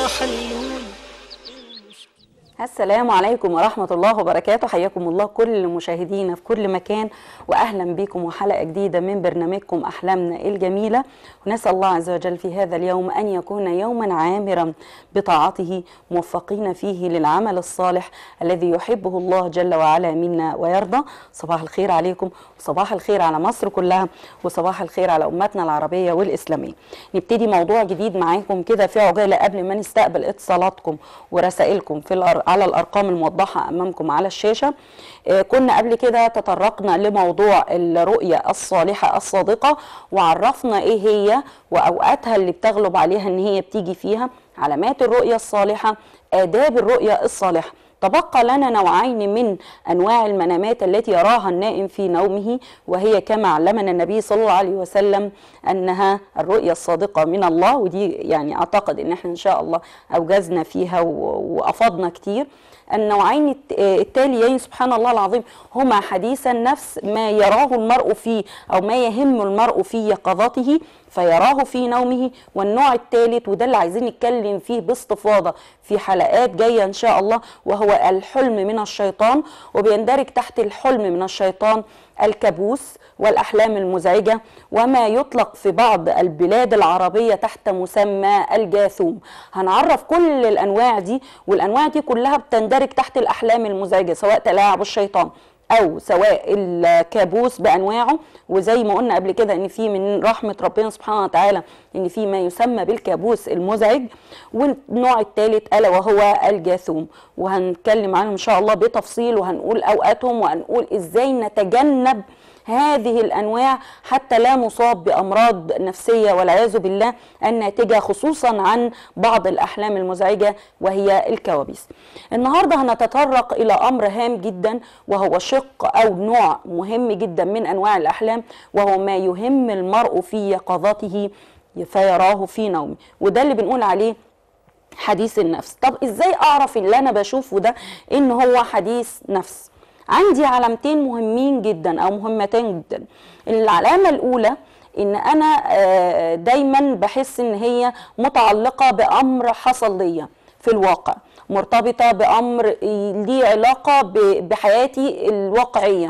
حلول السلام عليكم ورحمة الله وبركاته حياكم الله كل مشاهدينا في كل مكان وأهلا بكم وحلقة جديدة من برنامجكم أحلامنا الجميلة ونسأل الله عز وجل في هذا اليوم أن يكون يوما عامرا بطاعته موفقين فيه للعمل الصالح الذي يحبه الله جل وعلا منا ويرضى صباح الخير عليكم وصباح الخير على مصر كلها وصباح الخير على أمتنا العربية والإسلامية نبتدي موضوع جديد معاكم كده في عجالة قبل ما نستقبل اتصالاتكم ورسائلكم في الأر... على الارقام الموضحه امامكم على الشاشه آه، كنا قبل كده تطرقنا لموضوع الرؤيه الصالحه الصادقه وعرفنا ايه هي واوقاتها اللي بتغلب عليها ان هي بتيجي فيها علامات الرؤيه الصالحه اداب الرؤيه الصالحه تبقى لنا نوعين من انواع المنامات التي يراها النائم في نومه وهي كما علمنا النبي صلى الله عليه وسلم انها الرؤيه الصادقه من الله ودي يعني اعتقد ان احنا ان شاء الله اوجزنا فيها و- وافضنا كتير النوعين الت- التاليين سبحان الله العظيم هما حديث النفس ما يراه المرء فيه او ما يهم المرء في يقظته فيراه في نومه والنوع الثالث وده اللي عايزين نتكلم فيه باستفاضه في حلقات جايه ان شاء الله وهو الحلم من الشيطان وبيندرج تحت الحلم من الشيطان الكابوس والاحلام المزعجه وما يطلق في بعض البلاد العربيه تحت مسمى الجاثوم هنعرف كل الانواع دي والانواع دي كلها بتندرج تحت الاحلام المزعجه سواء تلاعب الشيطان او سواء الكابوس بانواعه وزي ما قلنا قبل كده ان في من رحمه ربنا سبحانه وتعالى ان في ما يسمى بالكابوس المزعج والنوع الثالث الا وهو الجاثوم وهنتكلم عنه ان شاء الله بتفصيل وهنقول اوقاتهم وهنقول ازاي نتجنب هذه الانواع حتى لا نصاب بامراض نفسيه والعياذ بالله الناتجه خصوصا عن بعض الاحلام المزعجه وهي الكوابيس. النهارده هنتطرق الى امر هام جدا وهو شق او نوع مهم جدا من انواع الاحلام وهو ما يهم المرء في يقظته فيراه في نومه وده اللي بنقول عليه حديث النفس طب ازاي اعرف اللي انا بشوفه ده ان هو حديث نفس عندي علامتين مهمين جدا او مهمتين جدا العلامه الاولى ان انا آه، دايما بحس ان هي متعلقه بامر حصل ليا في الواقع مرتبطه بامر ليه علاقه ب- بحياتي الواقعيه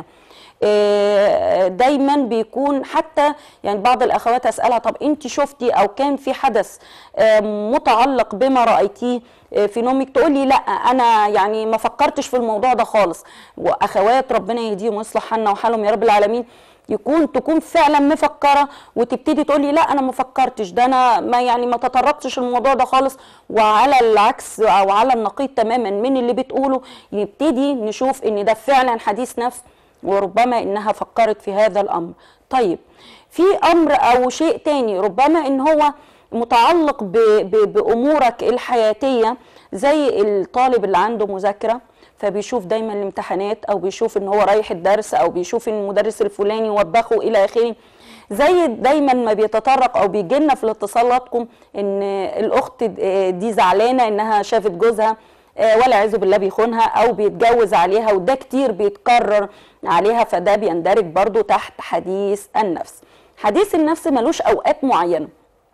آه، دايما بيكون حتى يعني بعض الاخوات اسالها طب انت شفتي او كان في حدث آه، متعلق بما رايتيه آه، في نومك تقول لي لا انا يعني ما فكرتش في الموضوع ده خالص واخوات ربنا يهديهم ويصلح حالنا وحالهم يا رب العالمين يكون تكون فعلا مفكره وتبتدي تقول لي لا انا ما فكرتش ده انا ما يعني ما تطرقتش الموضوع ده خالص وعلى العكس او على النقيض تماما من اللي بتقوله يبتدي نشوف ان ده فعلا حديث نفس وربما انها فكرت في هذا الامر طيب في امر او شيء تاني ربما ان هو متعلق ب ب بامورك الحياتيه زي الطالب اللي عنده مذاكره فبيشوف دايما الامتحانات او بيشوف ان هو رايح الدرس او بيشوف ان المدرس الفلاني وبخه الى اخره زي دايما ما بيتطرق او بيجي لنا في الاتصالاتكم ان الاخت دي زعلانه انها شافت جوزها آه، والعياذ بالله بيخونها او بيتجوز عليها وده كتير بيتكرر عليها فده بيندرج برضو تحت حديث النفس حديث النفس ملوش اوقات معينه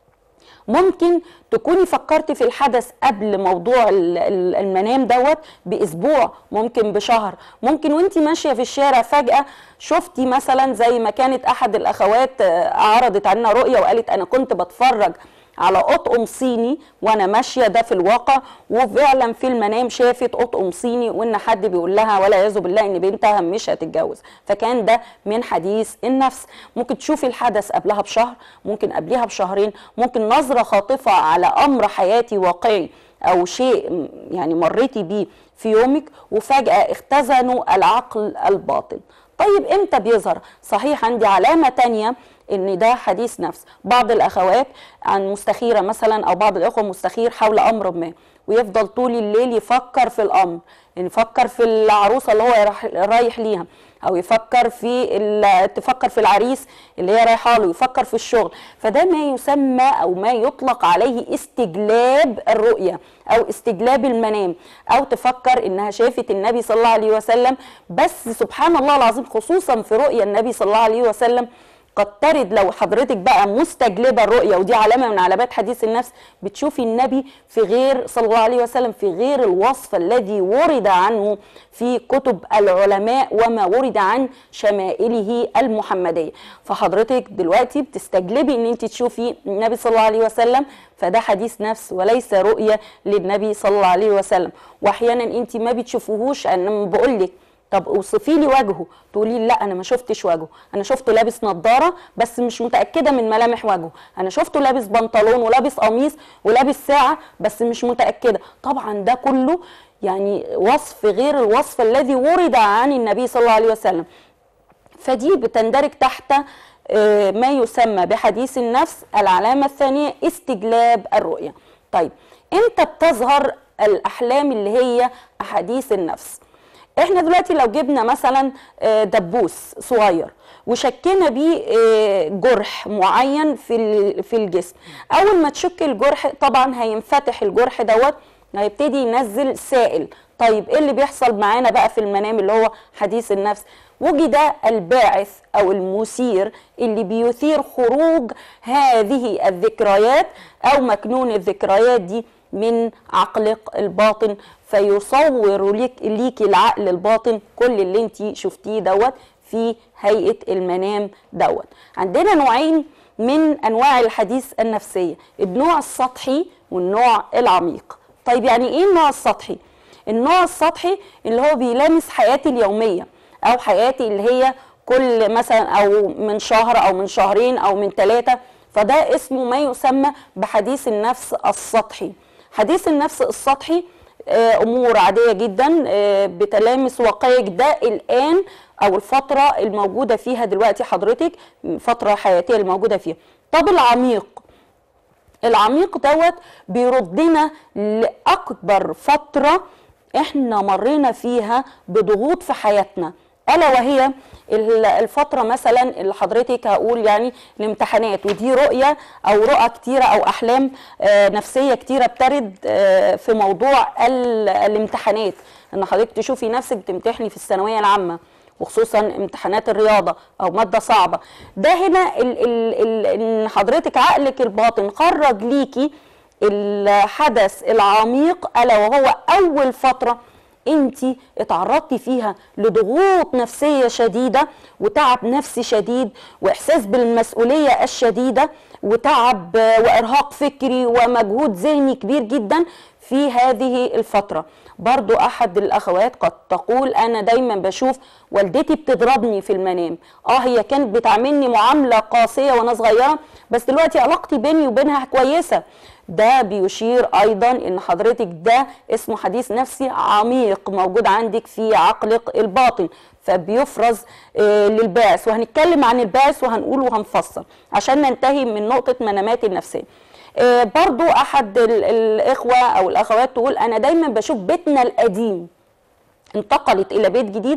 ممكن تكوني فكرتي في الحدث قبل موضوع ال- ال- المنام دوت باسبوع ممكن بشهر ممكن وانت ماشيه في الشارع فجاه شفتي مثلا زي ما كانت احد الاخوات آه، عرضت علينا رؤيه وقالت انا كنت بتفرج على اطقم صيني وانا ماشيه ده في الواقع وفعلا في المنام شافت اطقم صيني وان حد بيقول لها ولا يعوذ بالله ان بنتها مش هتتجوز فكان ده من حديث النفس ممكن تشوفي الحدث قبلها بشهر ممكن قبلها بشهرين ممكن نظره خاطفه على امر حياتي واقعي او شيء م- يعني مريتي بيه في يومك وفجاه اختزنوا العقل الباطن طيب امتى بيظهر صحيح عندي علامه تانية ان ده حديث نفس بعض الاخوات عن مستخيره مثلا او بعض الاخوه مستخير حول امر ما ويفضل طول الليل يفكر في الامر يعني يفكر في العروسه اللي هو رايح- رايح ليها او يفكر في ال- تفكر في العريس اللي هي رايحه له يفكر في الشغل فده ما يسمى او ما يطلق عليه استجلاب الرؤيه او استجلاب المنام او تفكر انها شافت النبي صلى الله عليه وسلم بس سبحان الله العظيم خصوصا في رؤيا النبي صلى الله عليه وسلم قد ترد لو حضرتك بقى مستجلبه الرؤيه ودي علامه من علامات حديث النفس بتشوفي النبي في غير صلى الله عليه وسلم في غير الوصف الذي ورد عنه في كتب العلماء وما ورد عن شمائله المحمديه فحضرتك دلوقتي بتستجلبي ان انت تشوفي النبي صلى الله عليه وسلم فده حديث نفس وليس رؤيه للنبي صلى الله عليه وسلم واحيانا انت ما بتشوفوهوش انا بقول لك طب اوصفي لي وجهه تقولي لي لا انا ما شفتش وجهه انا شفته لابس نظاره بس مش متاكده من ملامح وجهه انا شفته لابس بنطلون ولابس قميص ولابس ساعه بس مش متاكده طبعا ده كله يعني وصف غير الوصف الذي ورد عن النبي صلى الله عليه وسلم فدي بتندرج تحت آه، ما يسمى بحديث النفس العلامه الثانيه استجلاب الرؤيه طيب امتى بتظهر الاحلام اللي هي احاديث النفس احنا دلوقتي لو جبنا مثلا آه، دبوس صغير وشكينا بيه آه، جرح معين في ال- في الجسم اول ما تشك الجرح طبعا هينفتح الجرح دوت هيبتدي ينزل سائل طيب ايه اللي بيحصل معانا بقى في المنام اللي هو حديث النفس وجد الباعث او المثير اللي بيثير خروج هذه الذكريات او مكنون الذكريات دي من عقلك الباطن فيصور ليك ليكي العقل الباطن كل اللي انت شفتيه دوت في هيئه المنام دوت عندنا نوعين من انواع الحديث النفسيه النوع السطحي والنوع العميق طيب يعني ايه النوع السطحي النوع السطحي اللي هو بيلامس حياتي اليوميه او حياتي اللي هي كل مثلا او من شهر او من شهرين او من ثلاثه فده اسمه ما يسمى بحديث النفس السطحي حديث النفس السطحي آه، امور عاديه جدا آه، بتلامس واقعك ده الان او الفتره الموجوده فيها دلوقتي حضرتك فتره حياتيه الموجوده فيها طب العميق العميق دوت بيردنا لاكبر فتره احنا مرينا فيها بضغوط في حياتنا الا وهي ال- الفتره مثلا اللي حضرتك هقول يعني الامتحانات ودي رؤيه او رؤى كتيره او احلام آه، نفسيه كتيره بترد آه، في موضوع ال- الامتحانات ان حضرتك تشوفي نفسك بتمتحني في الثانويه العامه وخصوصا امتحانات الرياضه او ماده صعبه ده هنا ال ال ال ان حضرتك عقلك الباطن خرج ليكي الحدث العميق الا وهو اول فتره انت اتعرضتي فيها لضغوط نفسيه شديده وتعب نفسي شديد واحساس بالمسؤوليه الشديده وتعب آه، وارهاق فكري ومجهود ذهني كبير جدا في هذه الفتره برضو احد الاخوات قد تقول انا دايما بشوف والدتي بتضربني في المنام اه هي كانت بتعاملني معامله قاسيه وانا صغيره بس دلوقتي علاقتي بيني وبينها كويسه ده بيشير ايضا ان حضرتك ده اسمه حديث نفسي عميق موجود عندك في عقلك الباطن فبيفرز آه، للباعث وهنتكلم عن الباعث وهنقول وهنفصل عشان ننتهي من نقطه منامات النفسيه آه، برضو احد ال- الاخوه او الاخوات تقول انا دايما بشوف بيتنا القديم انتقلت الى بيت جديد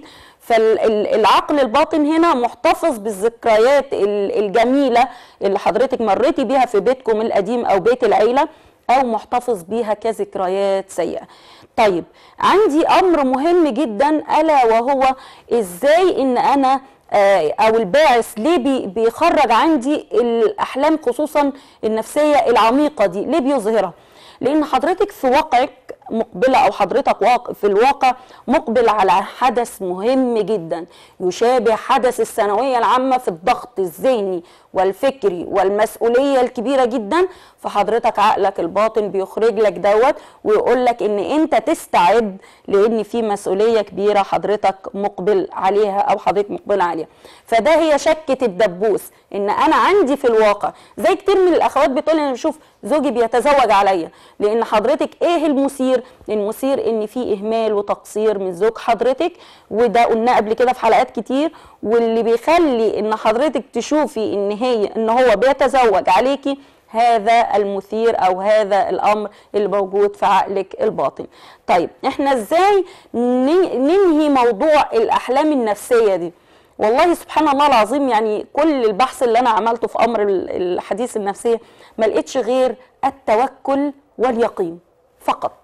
فالعقل الباطن هنا محتفظ بالذكريات ال- الجميله اللي حضرتك مريتي بيها في بيتكم القديم او بيت العيله او محتفظ بيها كذكريات سيئه طيب عندي امر مهم جدا الا وهو ازاي ان انا آه، او الباعث ليه بي- بيخرج عندي الاحلام خصوصا النفسيه العميقه دي ليه بيظهرها لان حضرتك في واقعك مقبله او حضرتك واقع في الواقع مقبل على حدث مهم جدا يشابه حدث الثانويه العامه في الضغط الذهني والفكري والمسؤوليه الكبيره جدا فحضرتك عقلك الباطن بيخرج لك دوت ويقول لك ان انت تستعد لان في مسؤوليه كبيره حضرتك مقبل عليها او حضرتك مقبل عليها فده هي شكه الدبوس ان انا عندي في الواقع زي كتير من الاخوات بتقول انا بشوف زوجي بيتزوج عليا لان حضرتك ايه المثير المثير ان في اهمال وتقصير من زوج حضرتك وده قلنا قبل كده في حلقات كتير واللي بيخلي ان حضرتك تشوفي ان هي ان هو بيتزوج عليكي هذا المثير او هذا الامر اللي موجود في عقلك الباطن طيب احنا ازاي ن- ننهي موضوع الاحلام النفسيه دي والله سبحان الله العظيم يعني كل البحث اللي انا عملته في امر ال- الحديث النفسيه ما لقيتش غير التوكل واليقين فقط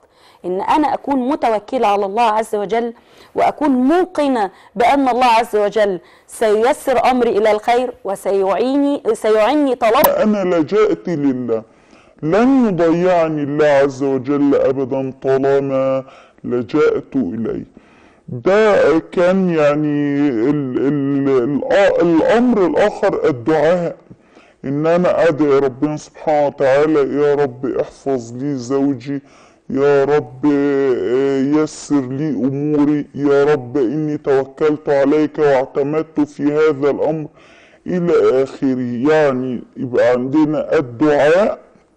ان انا اكون متوكله على الله عز وجل واكون موقنه بان الله عز وجل سييسر امري الى الخير وسيعيني سيعني طلب أنا لجأت لله لن يضيعني الله عز وجل أبدا طالما لجأت إليه ده كان يعني ال ال ال الأمر الآخر الدعاء إن أنا أدعي ربنا سبحانه وتعالى يا رب احفظ لي زوجي يا رب يسر لي أموري يا رب إني توكلت عليك واعتمدت في هذا الأمر إلى آخره يعني يبقى عندنا الدعاء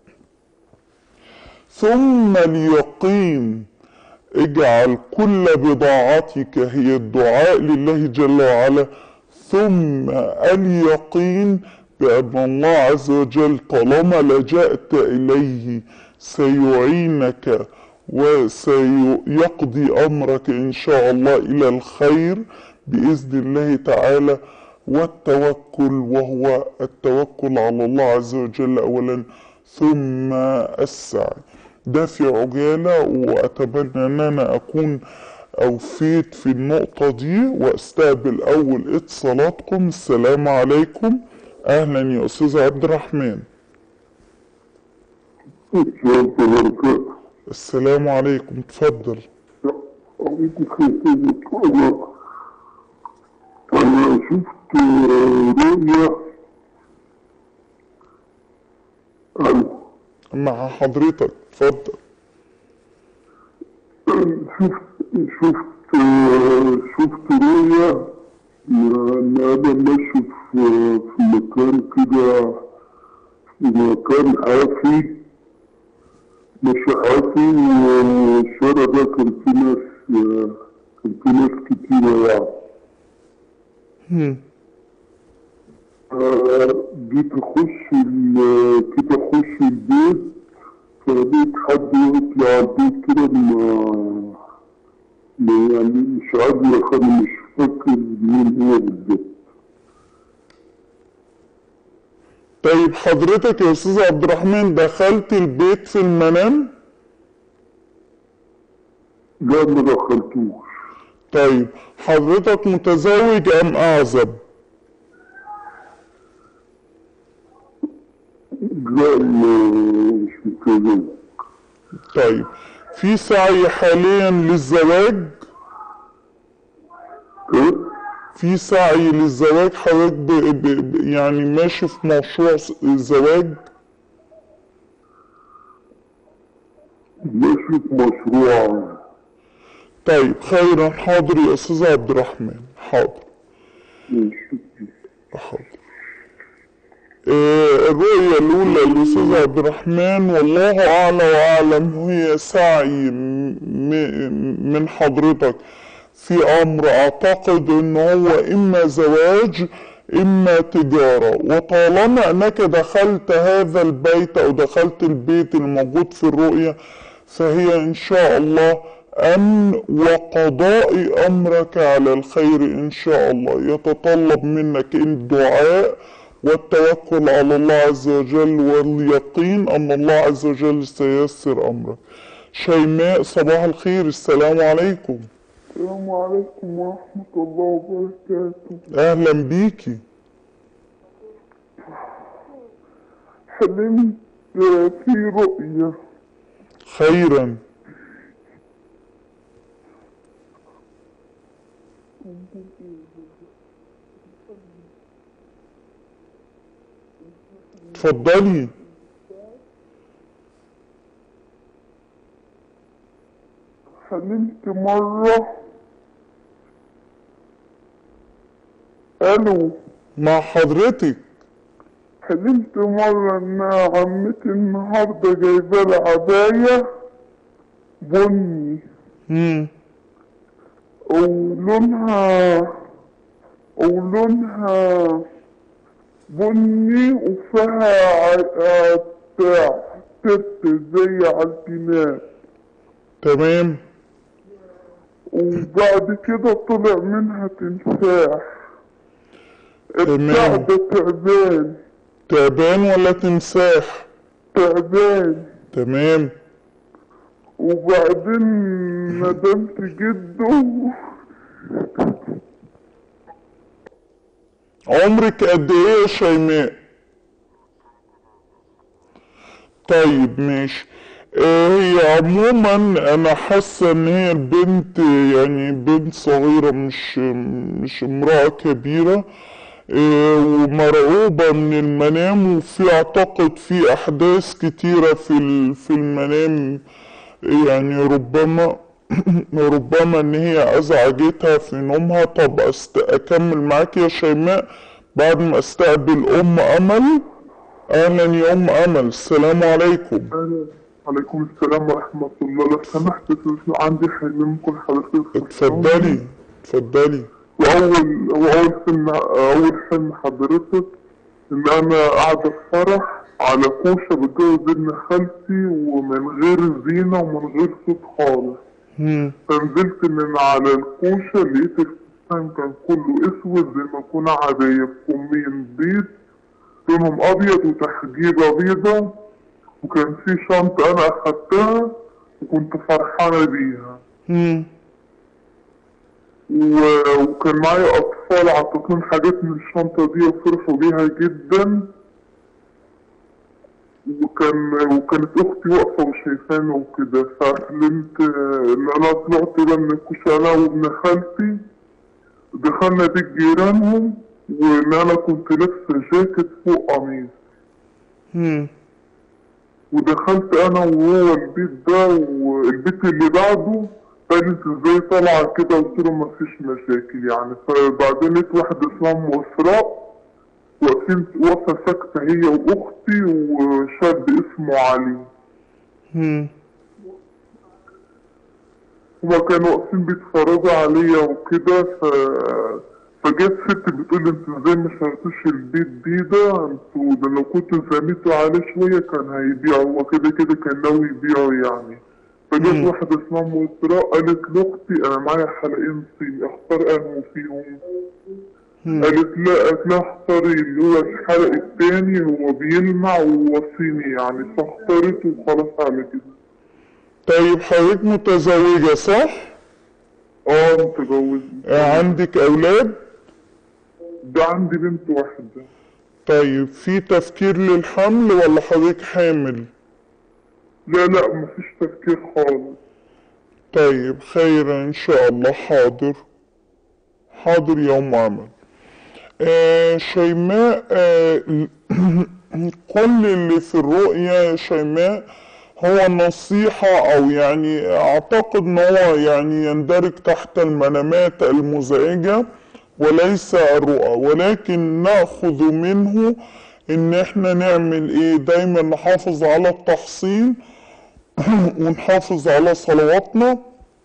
ثم اليقين اجعل كل بضاعتك هي الدعاء لله جل وعلا ثم اليقين بأن الله عز وجل طالما لجأت إليه سيعينك وسيقضي أمرك إن شاء الله إلى الخير بإذن الله تعالى والتوكل وهو التوكل على الله عز وجل أولا ثم السعي ده في عجالة وأتمنى أن أنا أكون أوفيت في النقطة دي وأستقبل أول اتصالاتكم السلام عليكم أهلا يا أستاذ عبد الرحمن السلام عليكم السلام عليكم اتفضل أنا أنا شفت رؤيا أنا مع حضرتك اتفضل شفت شفت شفت رؤيا إن أنا ماشي في في مكان كده في مكان حافي ماشي حافي والشارع ده كان فيه ناس كان فيه ناس كتيرة يعني هم. آه، جيت اخش ال- جيت اخش البيت فلقيت حد يطلع على البيت كده ما ما- يعني مش عارف انا مش فاكر مين هو بالظبط طيب حضرتك يا أستاذ عبد الرحمن دخلت البيت في المنام لا ما دخلتوش طيب حضرتك متزوج أم أعزب لا ما- مش متزوج طيب في سعي حاليا للزواج إيه؟ في سعي للزواج حضرتك ب... ب... ب... يعني ماشي في مشروع س- الزواج ماشي في مشروع طيب خيرا حاضر يا أستاذ عبد الرحمن حاضر ماشي حاضر آه، الرؤية الأولى للأستاذ عبد الرحمن والله أعلى وأعلم هي سعي م- م- من حضرتك في أمر أعتقد إن هو إما زواج إما تجارة وطالما أنك دخلت هذا البيت أو دخلت البيت الموجود في الرؤية فهي إن شاء الله أمن وقضاء أمرك على الخير إن شاء الله يتطلب منك الدعاء والتوكل على الله عز وجل واليقين أن الله عز وجل سيسر أمرك شيماء صباح الخير السلام عليكم السلام عليكم ورحمة الله وبركاته أهلا بيكي حلمت في رؤية خيرا اتفضلي حلمت مرة ألو مع حضرتك حلمت مرة إن عمتي النهاردة جايبة لي عباية بني مم. ولونها ولونها بني وفيها ع- بتاع تبت زي عالجنات تمام وبعد كده طلع منها تمساح البتاع تمام. ده تعبان تعبان ولا تمساح تعبان تمام وبعدين ندمت جدا عمرك قد ايه يا شيماء طيب ماشي آه، هي عموما انا حاسه ان هي البنت يعني بنت صغيره مش مش امراه كبيره آه، ومرعوبه من المنام وفي اعتقد في احداث كتيره في ال- في المنام يعني ربما ربما ان هي ازعجتها في نومها طب أست... اكمل معاك يا شيماء بعد ما استقبل ام امل اهلا يا ام امل السلام عليكم عليكم السلام ورحمة الله لو سمحت تسمع عندي حلم ممكن حضرتك اتفضلي اتفضلي وأول وأول حلم أول حلم حضرتك إن أنا قاعدة في فرح على كوشة بتجوز ابن خالتي ومن غير زينة ومن غير صوت خالص مم. فنزلت من على الكوشة لقيت الفستان كان كله أسود زي ما يكون عادية بكمين بيض لونهم أبيض وتحجيبة بيضة وكان في شنطة أنا أخدتها وكنت فرحانة بيها مم. و- وكان معايا أطفال عطتهم حاجات من الشنطة دي وفرحوا بيها جدا وكان وكانت أختي واقفة وشايفاني وكده فحلمت آه، إن أنا طلعت كده من الكوشة أنا وابن خالتي دخلنا بيت جيرانهم وإن أنا كنت لابسة جاكيت فوق قميص مم. ودخلت انا وهو البيت ده والبيت اللي بعده قال انت ازاي طالعه كده قلت له مفيش مشاكل يعني فبعدين لقيت واحده اسمها ام اسراء واقفين واقفه ساكته هي واختي وشاب اسمه علي مم. هما كانوا واقفين بيتفرجوا عليا وكده ف فجت ست بتقول لي انتوا ازاي ما شريتوش البيت دي ده انتوا ده لو كنتوا زنيتوا عليه شويه كان هيبيعه هو كده كده كان ناوي يبيعه يعني فجت مم. واحده اسمها ام اسراء قالت لاختي انا معايا حلقين صين اختار انه فيهم مم. قالت لا قالت لها اختاري اللي هو الحلق التاني هو بيلمع وهو صيني يعني فاختارته وخلاص على كده طيب حضرتك متزوجة صح؟ اه متجوزة آه، عندك أولاد؟ ده عندي بنت واحدة طيب في تفكير للحمل ولا حضرتك حامل؟ لا لا مفيش تفكير خالص طيب خير إن شاء الله حاضر حاضر يا أم عمل آه شيماء آه كل اللي في الرؤية يا شيماء هو نصيحة أو يعني أعتقد إن هو يعني يندرج تحت المنامات المزعجة وليس الرؤى ولكن نأخذ منه إن إحنا نعمل إيه دايما نحافظ على التحصين ونحافظ على صلواتنا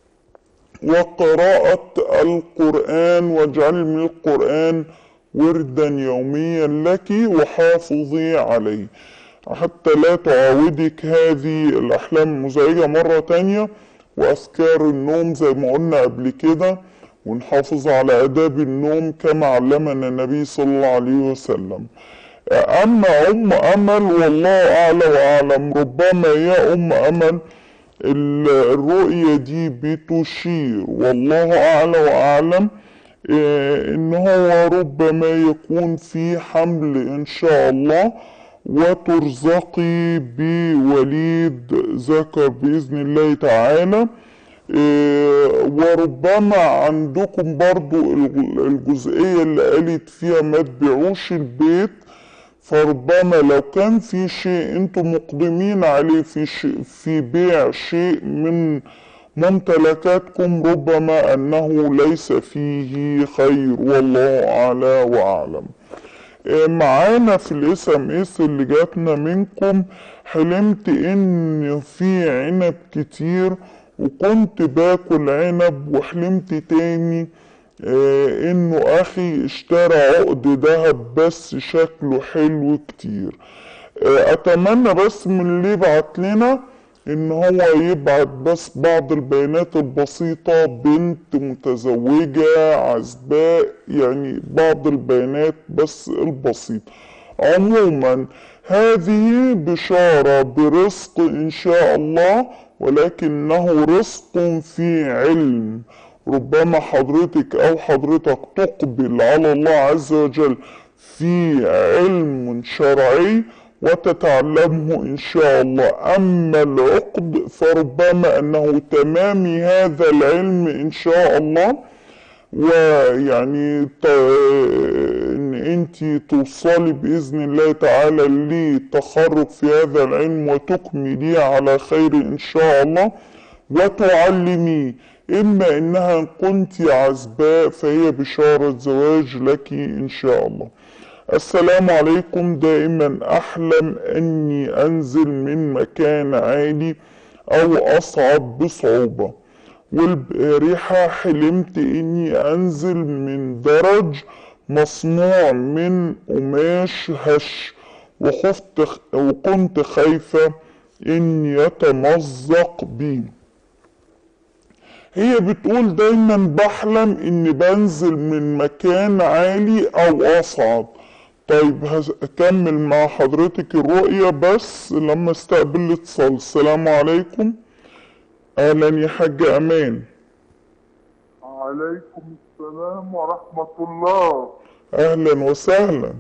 وقراءة القرآن واجعل من القرآن وردا يوميا لك وحافظي عليه حتى لا تعاودك هذه الأحلام المزعجة مرة تانية وأذكار النوم زي ما قلنا قبل كده ونحافظ على آداب النوم كما علمنا النبي صلى الله عليه وسلم أما أم أمل والله أعلى وأعلم ربما يا أم أمل ال- الرؤية دي بتشير والله أعلى وأعلم آه، إن هو ربما يكون في حمل إن شاء الله وترزقي بوليد ذكر بإذن الله تعالى آه، وربما عندكم برضو الج- الجزئية اللي قالت فيها ما تبيعوش البيت فربما لو كان في شيء انتم مقدمين عليه في شيء في بيع شيء من ممتلكاتكم ربما انه ليس فيه خير والله اعلى واعلم آه، معانا في الاس ام اس اللي جاتنا منكم حلمت ان في عنب كتير وكنت باكل عنب وحلمت تاني آه انه اخي اشترى عقد دهب بس شكله حلو كتير آه اتمنى بس من اللي يبعت لنا ان هو يبعت بس بعض البيانات البسيطة بنت متزوجة عزباء يعني بعض البيانات بس البسيطة عموما هذه بشارة برزق إن شاء الله ولكنه رزق في علم ربما حضرتك أو حضرتك تقبل على الله عز وجل في علم شرعي وتتعلمه إن شاء الله أما العقد فربما أنه تمام هذا العلم إن شاء الله ويعني ت- ان انت توصلي باذن الله تعالى لتخرج في هذا العلم وتكمليه على خير ان شاء الله وتعلميه اما انها كنت عزباء فهي بشارة زواج لك ان شاء الله السلام عليكم دائما احلم اني انزل من مكان عالي او اصعد بصعوبة والبارحة حلمت اني انزل من درج مصنوع من قماش هش وخفت وكنت خايفة ان يتمزق بي هي بتقول دايما بحلم اني بنزل من مكان عالي او اصعد طيب هكمل مع حضرتك الرؤية بس لما استقبل الاتصال السلام عليكم اهلا يا حاج امان عليكم السلام ورحمة الله اهلا وسهلا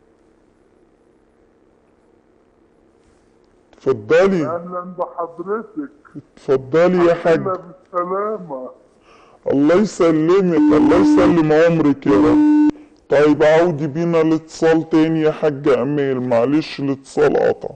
اتفضلي أهلا بحضرتك اتفضلي يا حاج أهلا بالسلامة الله يسلمك الله يسلم عمرك يا رب طيب عودي بينا الاتصال تاني يا حاج امال معلش الاتصال قطع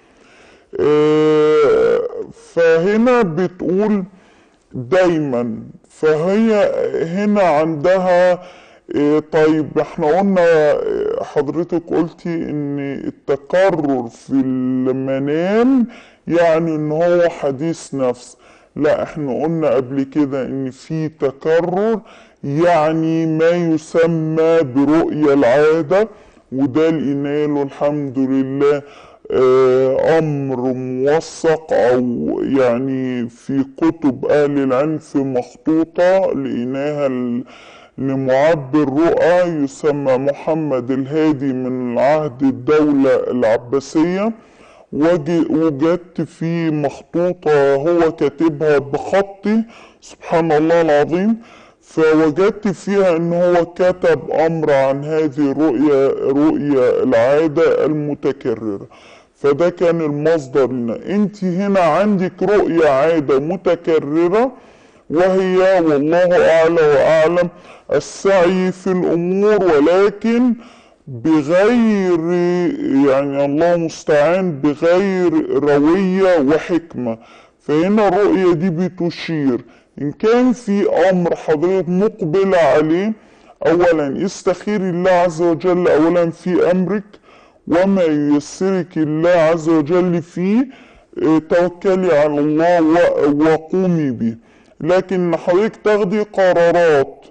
آه، فهنا بتقول دايما فهي هنا عندها آه، طيب احنا قلنا آه، حضرتك قلتي ان التكرر في المنام يعني ان هو حديث نفس لا احنا قلنا قبل كده ان في تكرر يعني ما يسمى برؤية العادة وده لقيناله الحمد لله آه، امر موثق او يعني في كتب اهل العلم في مخطوطة لقيناها ال- لمعبر رؤى يسمى محمد الهادي من عهد الدولة العباسية وج- وجدت في مخطوطة هو كاتبها بخطي سبحان الله العظيم فوجدت فيها ان هو كتب امر عن هذه الرؤية رؤية العادة المتكررة فده كان المصدر لنا انت هنا عندك رؤية عادة متكررة وهي والله اعلى واعلم السعي في الامور ولكن بغير يعني الله مستعان بغير روية وحكمة فهنا الرؤية دي بتشير إن كان في أمر حضرتك مقبلة عليه أولا استخيري الله عز وجل أولا في أمرك وما ييسرك الله عز وجل فيه اه، توكلي على الله و- وقومي به لكن حضرتك تاخدي قرارات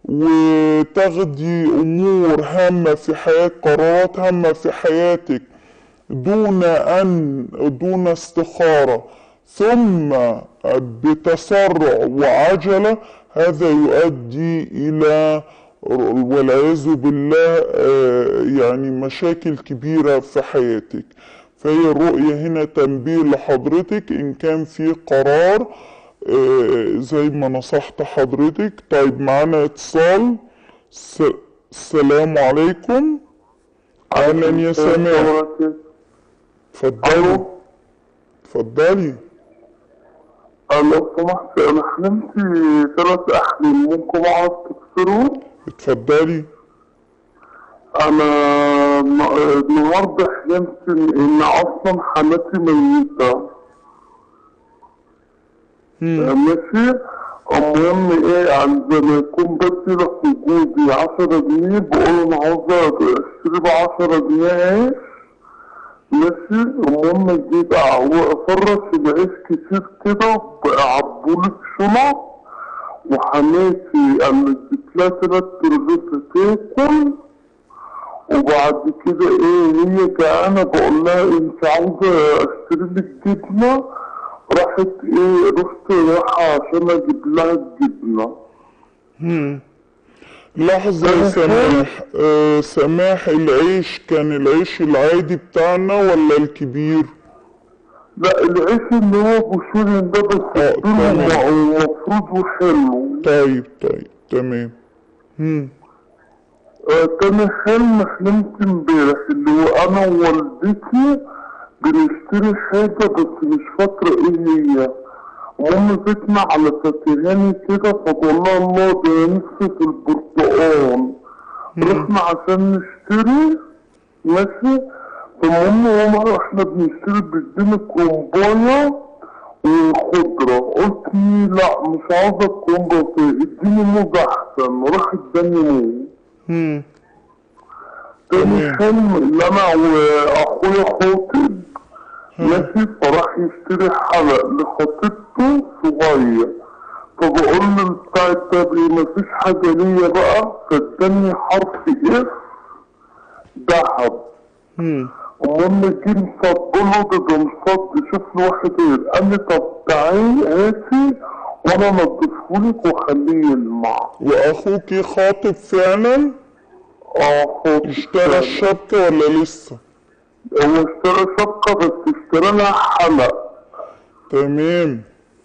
وتاخدي امور هامه في حياتك قرارات هامه في حياتك دون ان دون استخاره ثم بتسرع وعجله هذا يؤدي الى والعياذ بالله آه، يعني مشاكل كبيره في حياتك فهي الرؤيه هنا تنبيه لحضرتك ان كان في قرار آه، زي ما نصحت حضرتك طيب معانا اتصال س- السلام عليكم اهلا يا سماح اتفضلي اتفضلي لو سمحت أنا حلمت ثلاث أحلام ممكن أعرف تفسرهم؟ اتفضلي أنا ن- النهاردة حلمت إن إن أصلا حماتي ميتة ماشي المهم إيه عند ما يكون بس لك وجودي عشرة جنيه بقول أنا عاوزة أشتري بعشرة جنيه عيش ماشي المهم جيت أفرش العيش كتير كده عبولي في شنط وحماتي قامت جبتلها تلات ترغيفة تاكل وبعد كده ايه هي جعانة بقول لها انت عاوزة اشتري لك جبنة راحت ايه رحت رايحة عشان اجيب لها الجبنة لحظة يا سماح آه سماح العيش كان العيش العادي بتاعنا ولا الكبير؟ لا العيش اللي هو بوشورين ده بس آه، الطول تمام. مفروض وحلو طيب طيب تمام هم آه، تاني حلم حلمت امبارح اللي هو انا ووالدتي بنشتري حاجة بس مش فاكرة ايه هي وهم بيتنا على فاتهاني كده فبقول لها الله ده أنا نفسي في البرتقال رحنا عشان نشتري ماشي فالمهم هما احنا بنشتري بيديني كرومباية وخضرة قلت لا مش عاوزة الكرومباية اديني موز احسن راح اداني موز هم تاني تمام. حلم اللي انا واخويا خاطب ماشي فراح يشتري حلق لخطيبته صغير فبقول له بتاع التابعي مفيش حاجة ليا بقى فاداني حرف اف دهب هم المهم جه مصد له ده ده مصد شوف له واحد غير قال لي طب تعالي هاتي وانا انضفهولك واخليه يلمع واخوك خاطب فعلا اه خاطب اشترى الشبكة ولا لسه؟ هو اشترى شبكة بس اشترى لها حلق تمام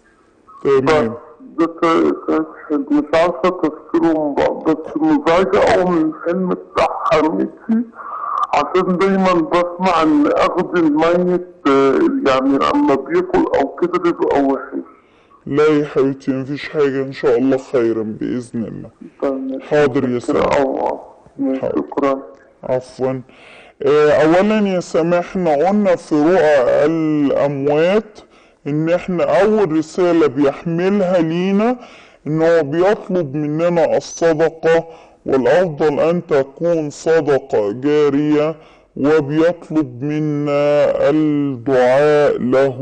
بس تمام ده ك- كان حلو مش عارفة تفسيرهم بقى بس مزعجة أوي من الحلم بتاع حميتي عشان دايما بسمع إن أخذ الميت آه، يعني أما بياكل أو كده بيبقى وحش لا يا حبيبتي مفيش حاجة ان شاء الله خيرا بإذن الله طيب، حاضر يا كده سلام. أو ماشي، حاضر. شكرا عفوا آه، اولا يا سماح احنا قلنا في رؤى الاموات ان احنا اول رسالة بيحملها لينا ان هو بيطلب مننا الصدقة والافضل ان تكون صدقة جارية وبيطلب منا الدعاء له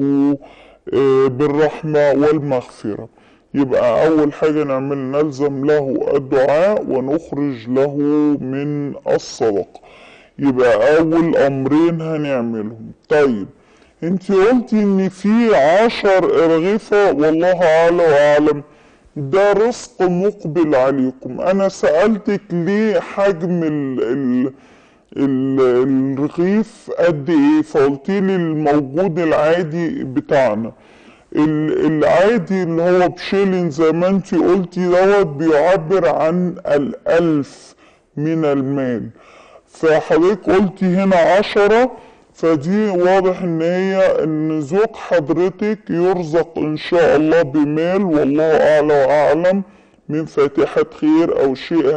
آه، بالرحمة والمغفرة يبقى أول حاجة نعمل نلزم له الدعاء ونخرج له من الصدقة يبقى أول أمرين هنعملهم طيب انت قلتي ان في عشر ارغفة والله اعلى واعلم ده رزق مقبل عليكم انا سألتك ليه حجم ال ال ال الرغيف قد ايه فقلتي لي الموجود العادي بتاعنا ال- العادي اللي هو بشيلين زي ما انت قلتي دوت بيعبر عن الألف من المال فحضرتك قلتي هنا عشرة فدي واضح ان هي ان زوج حضرتك يرزق ان شاء الله بمال والله اعلى واعلم من فاتحة خير او شيء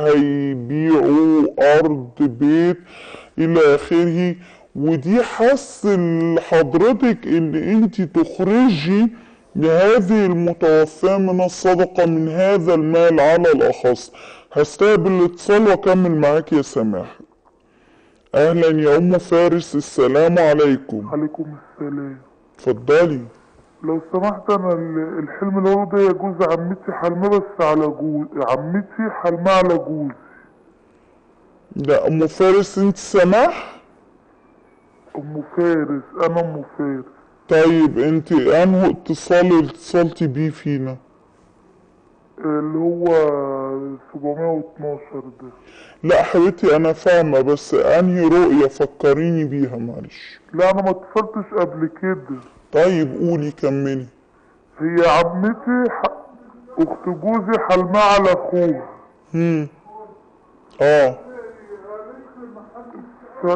هيبيعه ارض بيت الى اخره ودي حس لحضرتك ان انت تخرجي لهذه المتوفاة من الصدقة من هذا المال على الأخص هستقبل الاتصال وأكمل معاك يا سماح أهلا يا أم فارس السلام عليكم عليكم السلام اتفضلي لو سمحت انا ال- الحلم اللي هو ده يجوز عمتي حلمه بس على جوز عمتي حلمها على جوز لا أم فارس أنت سماح ام فارس انا ام فارس طيب أنت أنه اتصال اتصلتي بيه فينا اللي هو 712 ده لا حبيبتي أنا فاهمة بس أنهي رؤية فكريني بيها معلش لا انا ما اتصلتش قبل كده طيب قولي كملي هي عمتي ح... اخت جوزي حلمها على اخوها هم اه ف...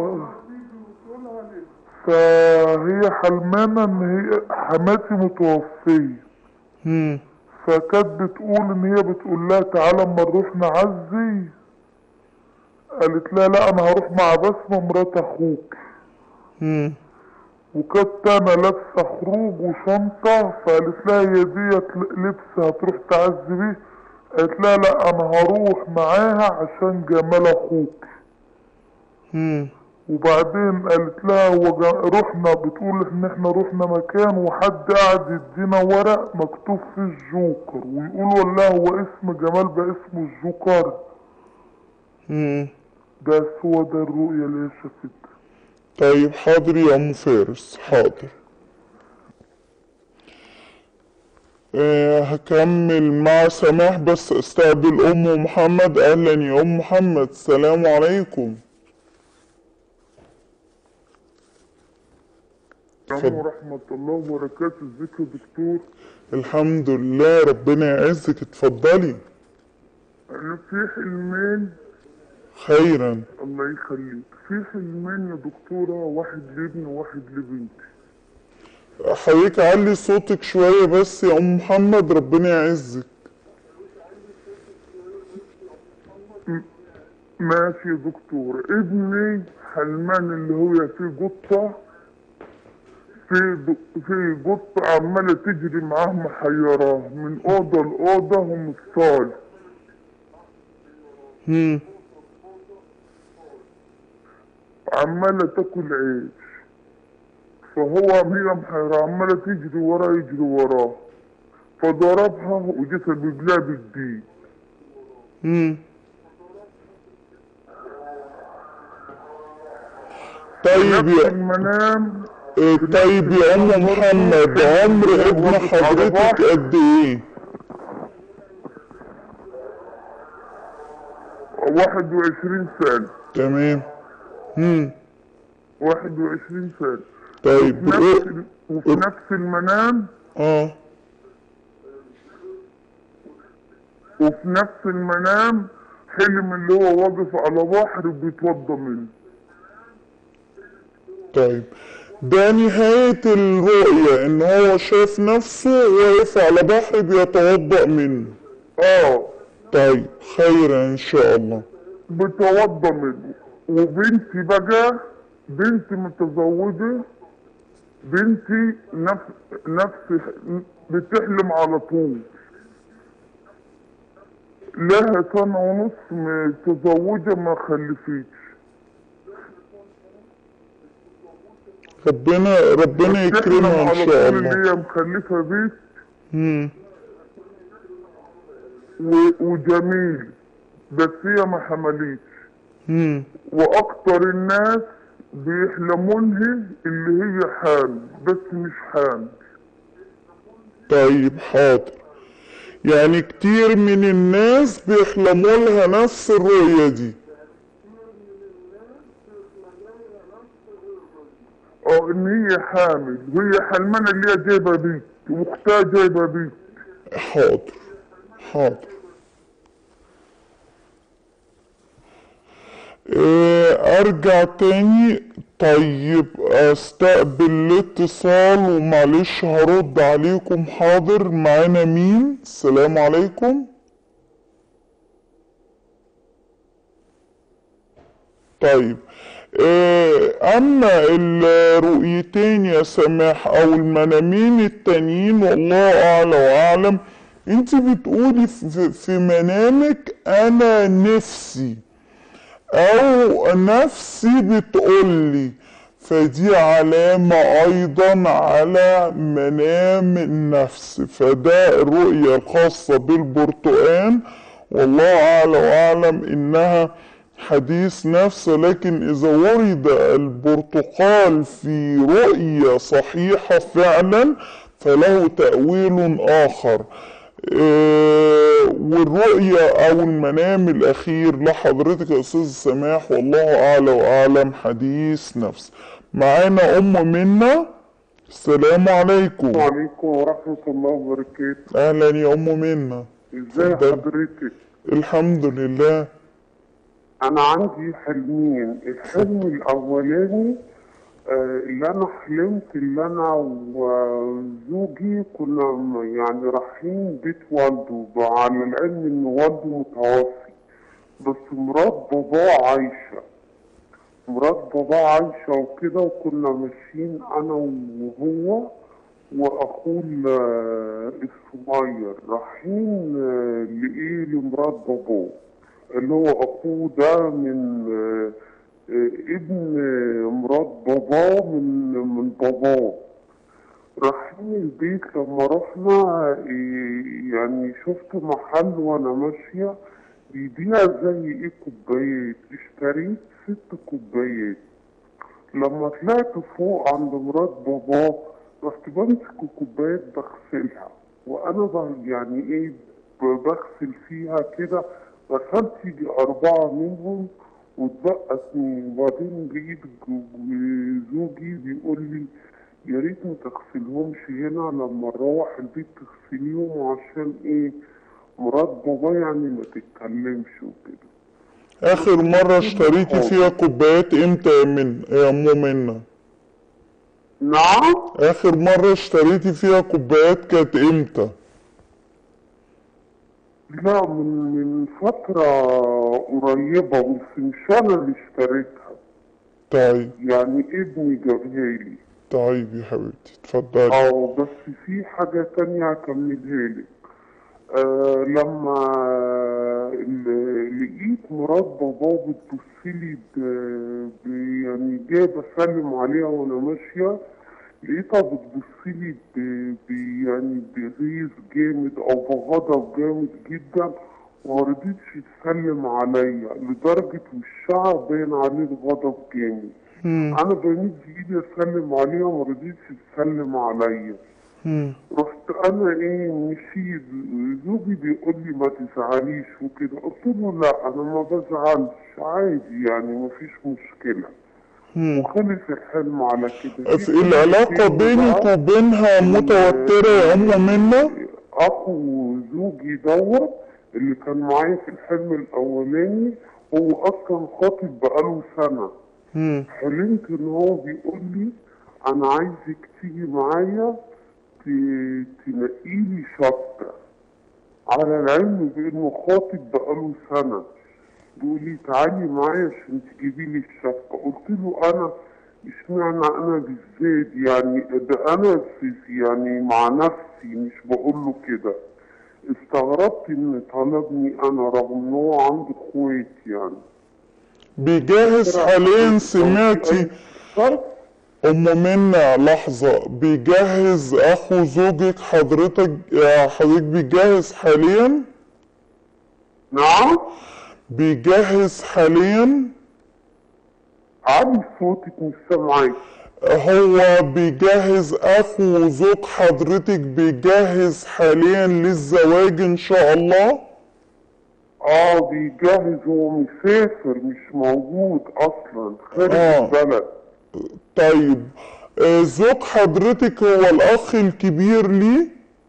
فهي حلمانة ان هي حماتي متوفية هم فكانت بتقول ان هي بتقول لها تعالى اما نروح نعزي قالت لها لا انا هروح مع بسمة مرات اخوك هم وكانت انا لابسة خروج وشنطة فقالت لها هي ديت لبس هتروح تعزي بيه قالت لها لا انا هروح معاها عشان جمال اخوك هم وبعدين قالت لها هو جا- رحنا بتقول ان احنا رحنا مكان وحد قاعد يدينا ورق مكتوب فيه الجوكر ويقول والله هو اسم جمال بقى اسمه الجوكر هم بس هو ده الرؤية اللي هي شافتها طيب حاضر يا ام فارس حاضر آه هكمل مع سماح بس استقبل ام محمد اهلا يا ام محمد السلام عليكم السلام ورحمة الله وبركاته ازيك يا دكتور الحمد لله ربنا يعزك اتفضلي انا في حلمين خيرا الله يخليك في حلمين يا دكتورة واحد لابني وواحد لبنتي حضرتك علي صوتك شوية بس يا ام محمد ربنا يعزك ماشي يا دكتور ابني حلمان اللي هو فيه قطة في د- في قطة عمالة تجري معاه محيراه من أوضة لأوضة ومن الصالة هم عمالة تاكل عيش فهو هي محيرة عمالة تجري وراه يجري وراه فضربها وجت رجلها بالدين هم في طيب نفس يا المنام آه، طيب يا ام محمد عمر ابن حضرتك قد ايه واحد وعشرين سنة تمام هم واحد وعشرين سنة طيب نفس رؤ- ال- وفي نفس المنام اه وفي نفس المنام حلم اللي هو واقف على بحر بيتوضى منه طيب ده نهاية الرؤية ان هو شاف نفسه واقف على بحر بيتوضأ منه اه طيب خيرا ان شاء الله بيتوضى منه وبنتي بقى بنتي متزوجة بنتي نفس نفس بتحلم على طول لها سنة ونص متزوجة ما خلفتش ربنا ربنا بتحلم يكرمها ان على شاء طول الله اللي هي مخلفة بيت مم. و- وجميل بس هي ما حملتش مم. واكتر الناس بيحلمونها اللي هي حامل بس مش حامل طيب حاضر يعني كتير من الناس بيحلموا لها نفس الرؤية دي اه ان هي حامل وهي حلمانة اللي هي جايبة بيت واختها جايبة بيت حاضر حاضر إيه ارجع تاني طيب استقبل الاتصال ومعلش هرد عليكم حاضر معانا مين السلام عليكم طيب إيه اما الرؤيتين يا سماح او المنامين التانيين والله اعلى واعلم انت بتقولي في, في منامك انا نفسي او نفسي بتقولي فدي علامة ايضا على منام النفس فده الرؤية الخاصة بالبرتقال والله اعلى واعلم انها حديث نفس لكن اذا ورد البرتقال في رؤية صحيحة فعلا فله تأويل اخر آه، والرؤية أو المنام الأخير لحضرتك يا أستاذ سماح والله أعلى وأعلم حديث نفس معانا أم منا السلام عليكم وعليكم ورحمة الله وبركاته أهلا يا أم منا ازاي اتفضل. حضرتك الحمد لله انا عندي حلمين الحلم الاولاني آه، اللي انا حلمت اللي انا وزوجي كنا م- يعني رايحين بيت والده على العلم ان والده متوفي بس مرات باباه عايشة مرات باباه عايشة وكده وكنا ماشيين انا وهو واخوه ال- الصغير رايحين آه، لايه لمرات باباه اللي هو اخوه ده من آه، آه، ابن آه، مرات باباه من من باباه رايحين البيت لما رحنا آه، يعني شفت محل وانا ماشية بيبيع زي ايه كوبايات اشتريت ست كوبايات لما طلعت فوق عند مرات باباه رحت بمسك الكوبايات بغسلها وانا ب- يعني ايه ب- بغسل فيها كده غسلت يجي اربعه منهم واتبقى اتنين وبعدين لقيت جو- زوجي بيقول لي يا ريت ما تغسلهمش هنا لما نروح البيت تغسليهم عشان ايه مرات بابا يعني ما تتكلمش وكده اخر مرة اشتريتي فيها كوبايات امتى يا من يا ام منى نعم اخر مرة اشتريتي فيها كوبايات كانت امتى لا من من فترة قريبة بس مش أنا اللي اشتريتها طيب يعني ابني جابها لي طيب يا حبيبتي اتفضلي اه بس في حاجة تانية هكملها لك آه لما ال- لقيت مرات بابا بتبصلي ب- ب- يعني جاية بسلم عليها وانا ماشية لقيتها بتبصلي ب- ب- يعني بغيظ جامد او بغضب جامد جدا ومرضتش تسلم عليا لدرجة وشها باين عليه الغضب جامد مم. انا بمد ايدي اسلم عليها ما رضيتش تسلم عليا مم. رحت انا ايه مشيت زوجي بيقول لي ما تزعليش وكده قلت له لا انا ما بزعلش عادي يعني ما فيش مشكله مم. وخلص الحلم على كده في العلاقة بينك بقى وبينها متوترة يا ام منى اخو زوجي دوت اللي كان معايا في الحلم الاولاني هو اصلا خاطب بقاله سنه مم. حلمت ان هو بيقول لي انا عايزك تيجي معايا ت- تنقي لي شبكه على العلم بانه خاطب بقاله سنه بيقول لي تعالي معايا عشان تجيبي لي الشبكه قلت له انا اشمعنى انا بالذات يعني ده انا في في- يعني مع نفسي مش بقول له كده استغربت ان طلبني انا رغم ان هو عنده اخوات يعني بيجهز حاليا سمعتي فرق ام منى لحظة بيجهز اخو زوجك حضرتك آه، حضرتك بيجهز حاليا نعم بيجهز حاليا عالي صوتك مش سامعاك هو بيجهز اخو زوج حضرتك بيجهز حاليا للزواج ان شاء الله اه بيجهز هو مسافر مش موجود اصلا خارج آه. البلد طيب آه، زوج حضرتك هو الاخ الكبير ليه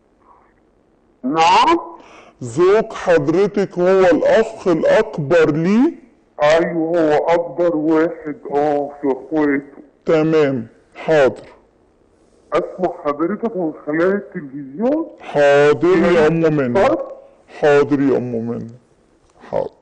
نعم زوج حضرتك هو الاخ الاكبر ليه ايوه هو اكبر واحد اه في اخواته تمام حاضر اسمع حضرتك من خلال التلفزيون حاضر يا ام منى فرق حاضر يا ام منى حاضر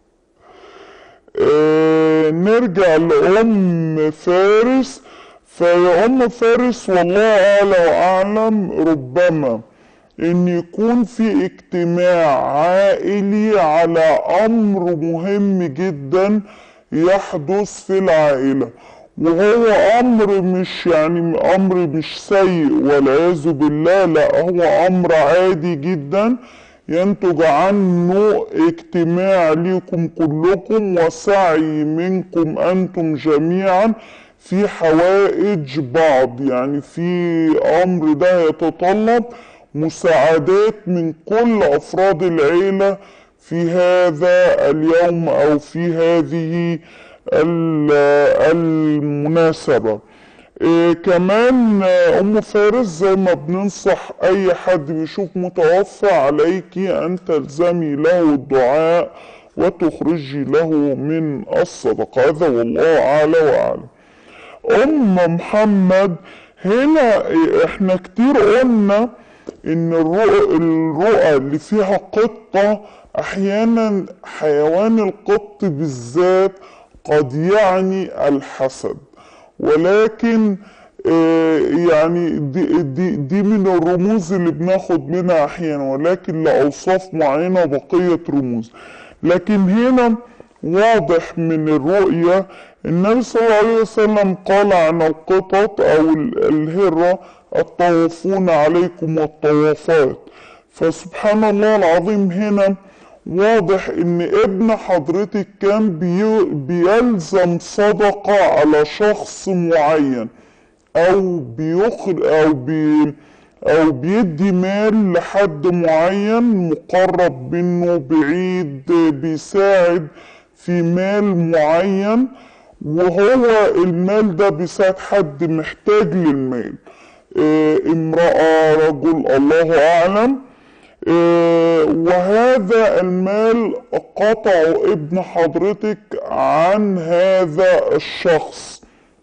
آه نرجع لأم فارس فيا أم فارس والله أعلى وأعلم ربما إن يكون في اجتماع عائلي على أمر مهم جدا يحدث في العائلة وهو أمر مش يعني أمر مش سيء والعياذ بالله لا هو أمر عادي جدا ينتج عنه اجتماع ليكم كلكم وسعي منكم أنتم جميعا في حوائج بعض يعني في أمر ده يتطلب مساعدات من كل أفراد العيلة في هذا اليوم أو في هذه ال- المناسبة إيه كمان آه، أم فارس زي ما بننصح أي حد بيشوف متوفى عليك أن تلزمي له الدعاء وتخرجي له من الصدقة هذا والله أعلى وأعلم أم محمد هنا احنا كتير قلنا ان الرؤى, الرؤى اللي فيها قطة احيانا حيوان القط بالذات قد يعني الحسد ولكن آه، يعني دي, دي, دي من الرموز اللي بناخد منها احيانا ولكن لأوصاف معينة وبقية رموز لكن هنا واضح من الرؤية النبي صلى الله عليه وسلم قال عن القطط او ال- الهرة الطوافون عليكم والطوافات فسبحان الله العظيم هنا واضح ان ابن حضرتك كان بي بيلزم صدقة على شخص معين او بيخر او بي او بيدي مال لحد معين مقرب منه بعيد بيساعد في مال معين وهو المال ده بيساعد حد محتاج للمال آه، امرأة رجل الله أعلم آه، وهذا المال قطعه ابن حضرتك عن هذا الشخص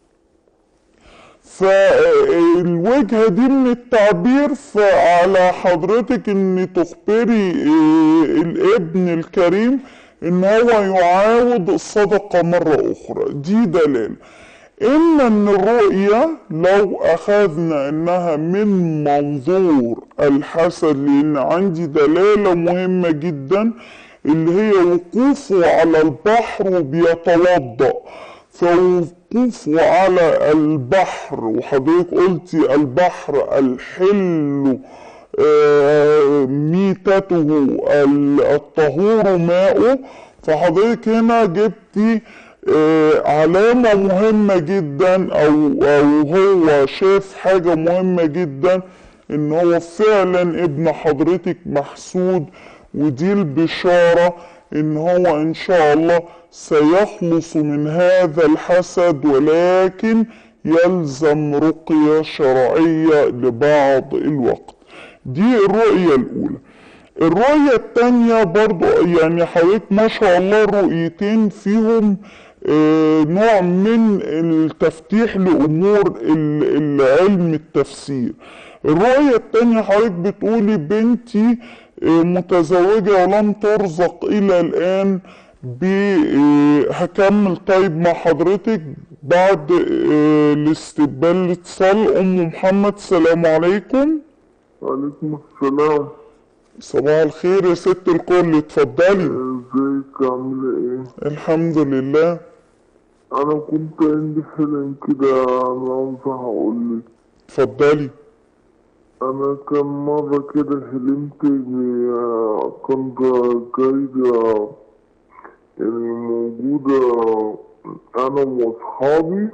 فالوجهة دي من التعبير فعلى حضرتك ان تخبري آه، الابن الكريم ان هو يعاود الصدقة مرة اخرى دي دلالة اما ان الرؤية لو اخذنا انها من منظور الحسد لان عندي دلالة مهمة جدا اللي هي وقوفه على البحر وبيتوضأ فوقوفه على البحر وحضرتك قلتي البحر الحل آه، ميتته ال- الطهور ماؤه فحضرتك هنا جبتي آه، علامة مهمة جدا أو أو هو شاف حاجة مهمة جدا إن هو فعلا ابن حضرتك محسود ودي البشارة إن هو إن شاء الله سيخلص من هذا الحسد ولكن يلزم رقية شرعية لبعض الوقت دي الرؤية الأولى الرؤية التانية برضو يعني حضرتك ما شاء الله الرؤيتين فيهم آه، نوع من التفتيح لأمور ال- العلم التفسير الرؤية التانية حضرتك بتقولي بنتي آه، متزوجة ولم ترزق إلى الآن ب آه، هكمل طيب مع حضرتك بعد آه، الاستقبال الاتصال أم محمد السلام عليكم وعليكم السلام صباح الخير يا ست الكل اتفضلي ازيك عاملة ايه؟ الحمد لله انا كنت عندي حلم كده انا عاوز هقولك اتفضلي انا كان مرة كده حلمت ب- كان جا- جاية يعني موجودة انا واصحابي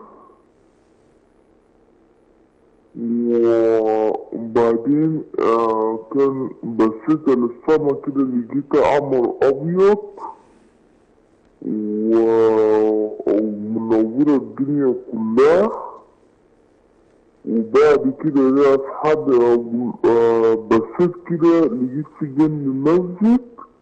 وبعدين آه كان بصيت للسما كده لقيت قمر ابيض و- ومنورة الدنيا كلها وبعد كده ليا أصحابي آه، بصيت كده لقيت في جنب مسجد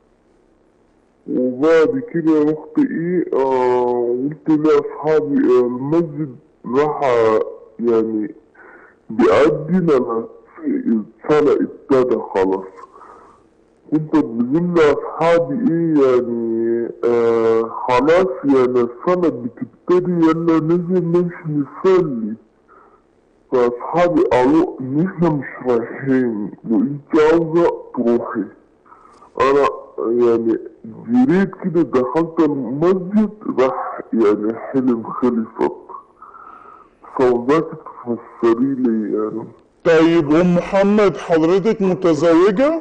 وبعد كده رحت ايه آه قلت لأصحابي آه المسجد راح آه، يعني بيأذن أنا في الصلاة ابتدى خلاص كنت بقول لأصحابي ايه يعني آه خلاص يعني الصلاة بتبتدي يلا ننزل نمشي نصلي فأصحابي قالوا إن إحنا مش رايحين وإنت عاوزة تروحي أنا يعني جريت كده دخلت المسجد راح يعني حلم خلصت فوزاك تفسري لي يعني طيب ام محمد حضرتك متزوجة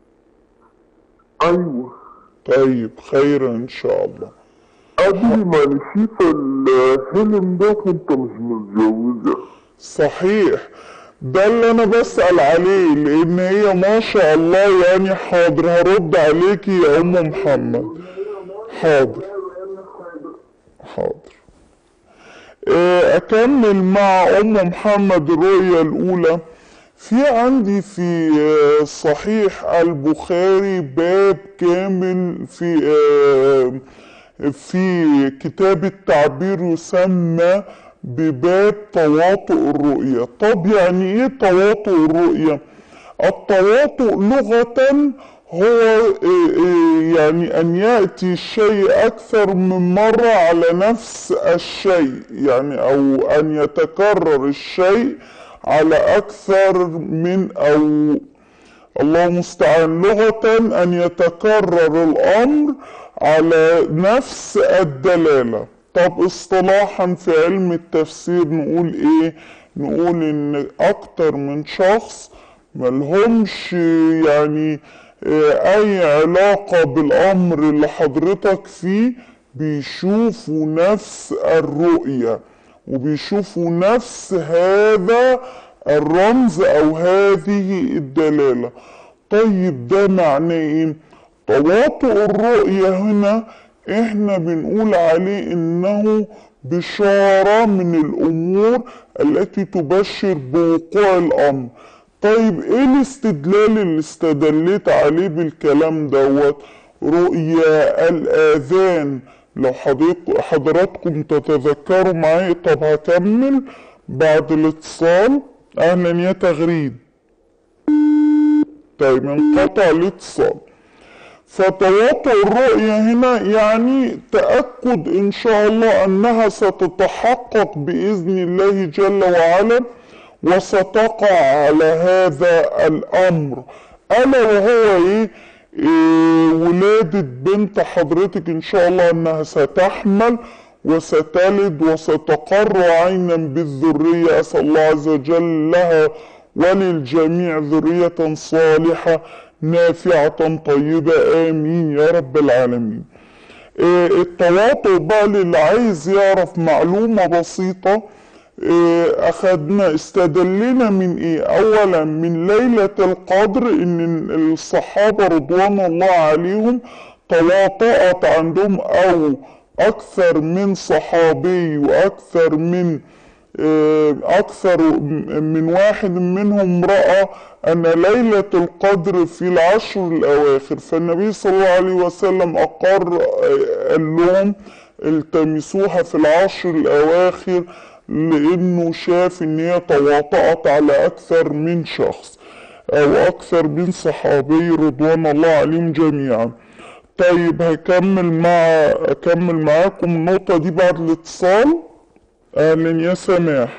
أيوه طيب خير ان شاء الله قبل ما نسيت الحلم ده كنت مش متجوزة صحيح ده اللي انا بسأل عليه لان هي ما شاء الله يعني حاضر هرد عليكي يا ام محمد حاضر حاضر آه، اكمل مع ام محمد الرؤية الاولى في عندي في آه، صحيح البخاري باب كامل في آه، في كتاب التعبير يسمى بباب تواطؤ الرؤية طب يعني ايه تواطؤ الرؤية التواطؤ لغة هو إيه إيه يعني أن يأتي الشيء أكثر من مرة على نفس الشيء يعني أو أن يتكرر الشيء على أكثر من أو الله المستعان لغة أن يتكرر الأمر على نفس الدلالة طب اصطلاحا في علم التفسير نقول ايه نقول ان اكتر من شخص ملهمش يعني آه، اي علاقة بالامر اللي حضرتك فيه بيشوفوا نفس الرؤية وبيشوفوا نفس هذا الرمز او هذه الدلالة طيب ده معناه ايه تواطؤ الرؤية هنا احنا بنقول عليه انه بشارة من الامور التي تبشر بوقوع الامر طيب ايه الاستدلال اللي استدليت عليه بالكلام دوت رؤيا الاذان لو حضرتك- حضراتكم تتذكروا معايا طب هكمل بعد الاتصال اهلا يا تغريد طيب انقطع الاتصال فتواطؤ الرؤية هنا يعني تأكد إن شاء الله أنها ستتحقق بإذن الله جل وعلا وستقع على هذا الأمر ألا وهو إيه؟ إيه ولادة بنت حضرتك إن شاء الله أنها ستحمل وستلد وستقر عينا بالذرية أسأل الله عز وجل لها وللجميع ذرية صالحة نافعة طيبة آمين يا رب العالمين إيه التواطؤ بقى للي عايز يعرف معلومة بسيطة إيه أخدنا استدلنا من إيه أولا من ليلة القدر إن الصحابة رضوان الله عليهم تواطأت عندهم أو أكثر من صحابي وأكثر من آه، أكثر من واحد منهم رأى أن ليلة القدر في العشر الأواخر فالنبي صلى الله عليه وسلم أقر آه، قال لهم التمسوها في العشر الأواخر لأنه شاف إن هي تواطأت على أكثر من شخص أو أكثر من صحابي رضوان الله عليهم جميعا طيب هكمل مع أكمل معاكم النقطة دي بعد الاتصال أهلا يا سماح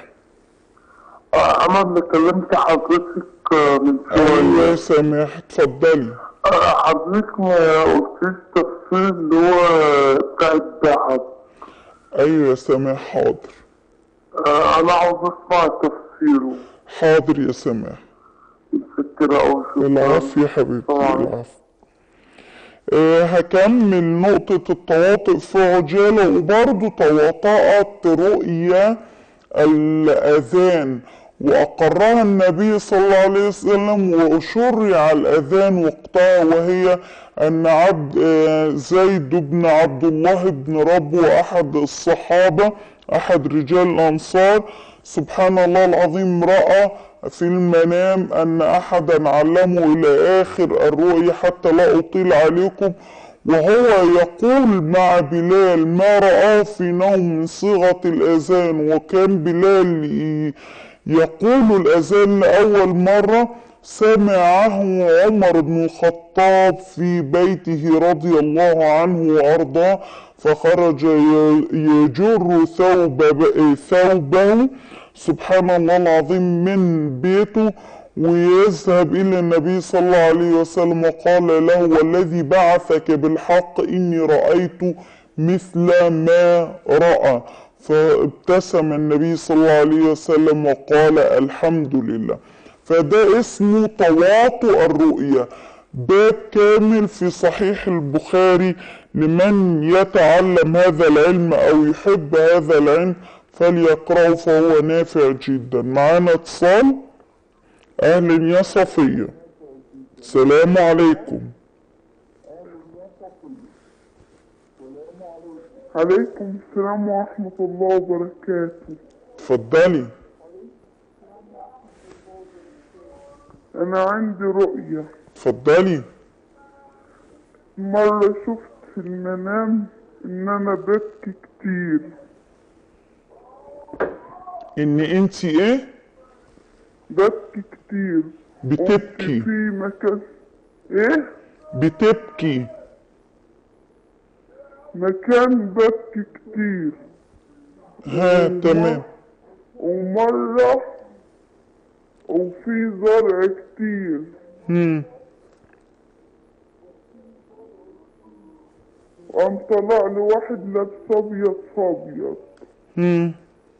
آه، أنا اللي كلمت حضرتك آه، من أيوة شوية يا سماح اتفضلي آه، حضرتك ما قلتليش تفصيل اللي هو بتاع الذهب أيوة يا سماح حاضر آه، أنا عاوز أسمع تفسيره حاضر يا سماح متشكرة أوي شكرا العفو يا حبيبتي طبعاً. العفو آه، هكمل نقطة التواطؤ في عجالة وبرضه تواطأت رؤيا الأذان وأقرها النبي صلى الله عليه وسلم وشرع الأذان وقتها وهي أن عبد آه، زيد بن عبد الله بن ربو أحد الصحابة أحد رجال الأنصار سبحان الله العظيم رأى في المنام أن أحدا علمه إلى آخر الرؤيا حتى لا أطيل عليكم وهو يقول مع بلال ما رآه في نوم من صيغة الأذان وكان بلال ي- يقول الأذان لأول مرة سمعه عمر بن الخطاب في بيته رضي الله عنه وأرضاه فخرج ي- يجر ثوب ثوبه سبحان الله العظيم من بيته ويذهب إلى النبي صلى الله عليه وسلم وقال له والذي بعثك بالحق إني رأيت مثل ما رأى فابتسم النبي صلى الله عليه وسلم وقال الحمد لله فده اسمه تواطؤ الرؤيا باب كامل في صحيح البخاري لمن يتعلم هذا العلم او يحب هذا العلم فليقرأه فهو نافع جدا معانا اتصال اهلا يا صفية السلام عليكم عليكم السلام ورحمة الله وبركاته اتفضلي أنا عندي رؤية اتفضلي مرة شفت في المنام إن أنا ببكي كتير ان انت ايه ببكي كتير بتبكي في مكان إيه؟ بتبكي مكان ببكي كتير ها تمام ومرة وفي زرع كتير مم. وقام طلع لي واحد لابس أبيض في أبيض مم.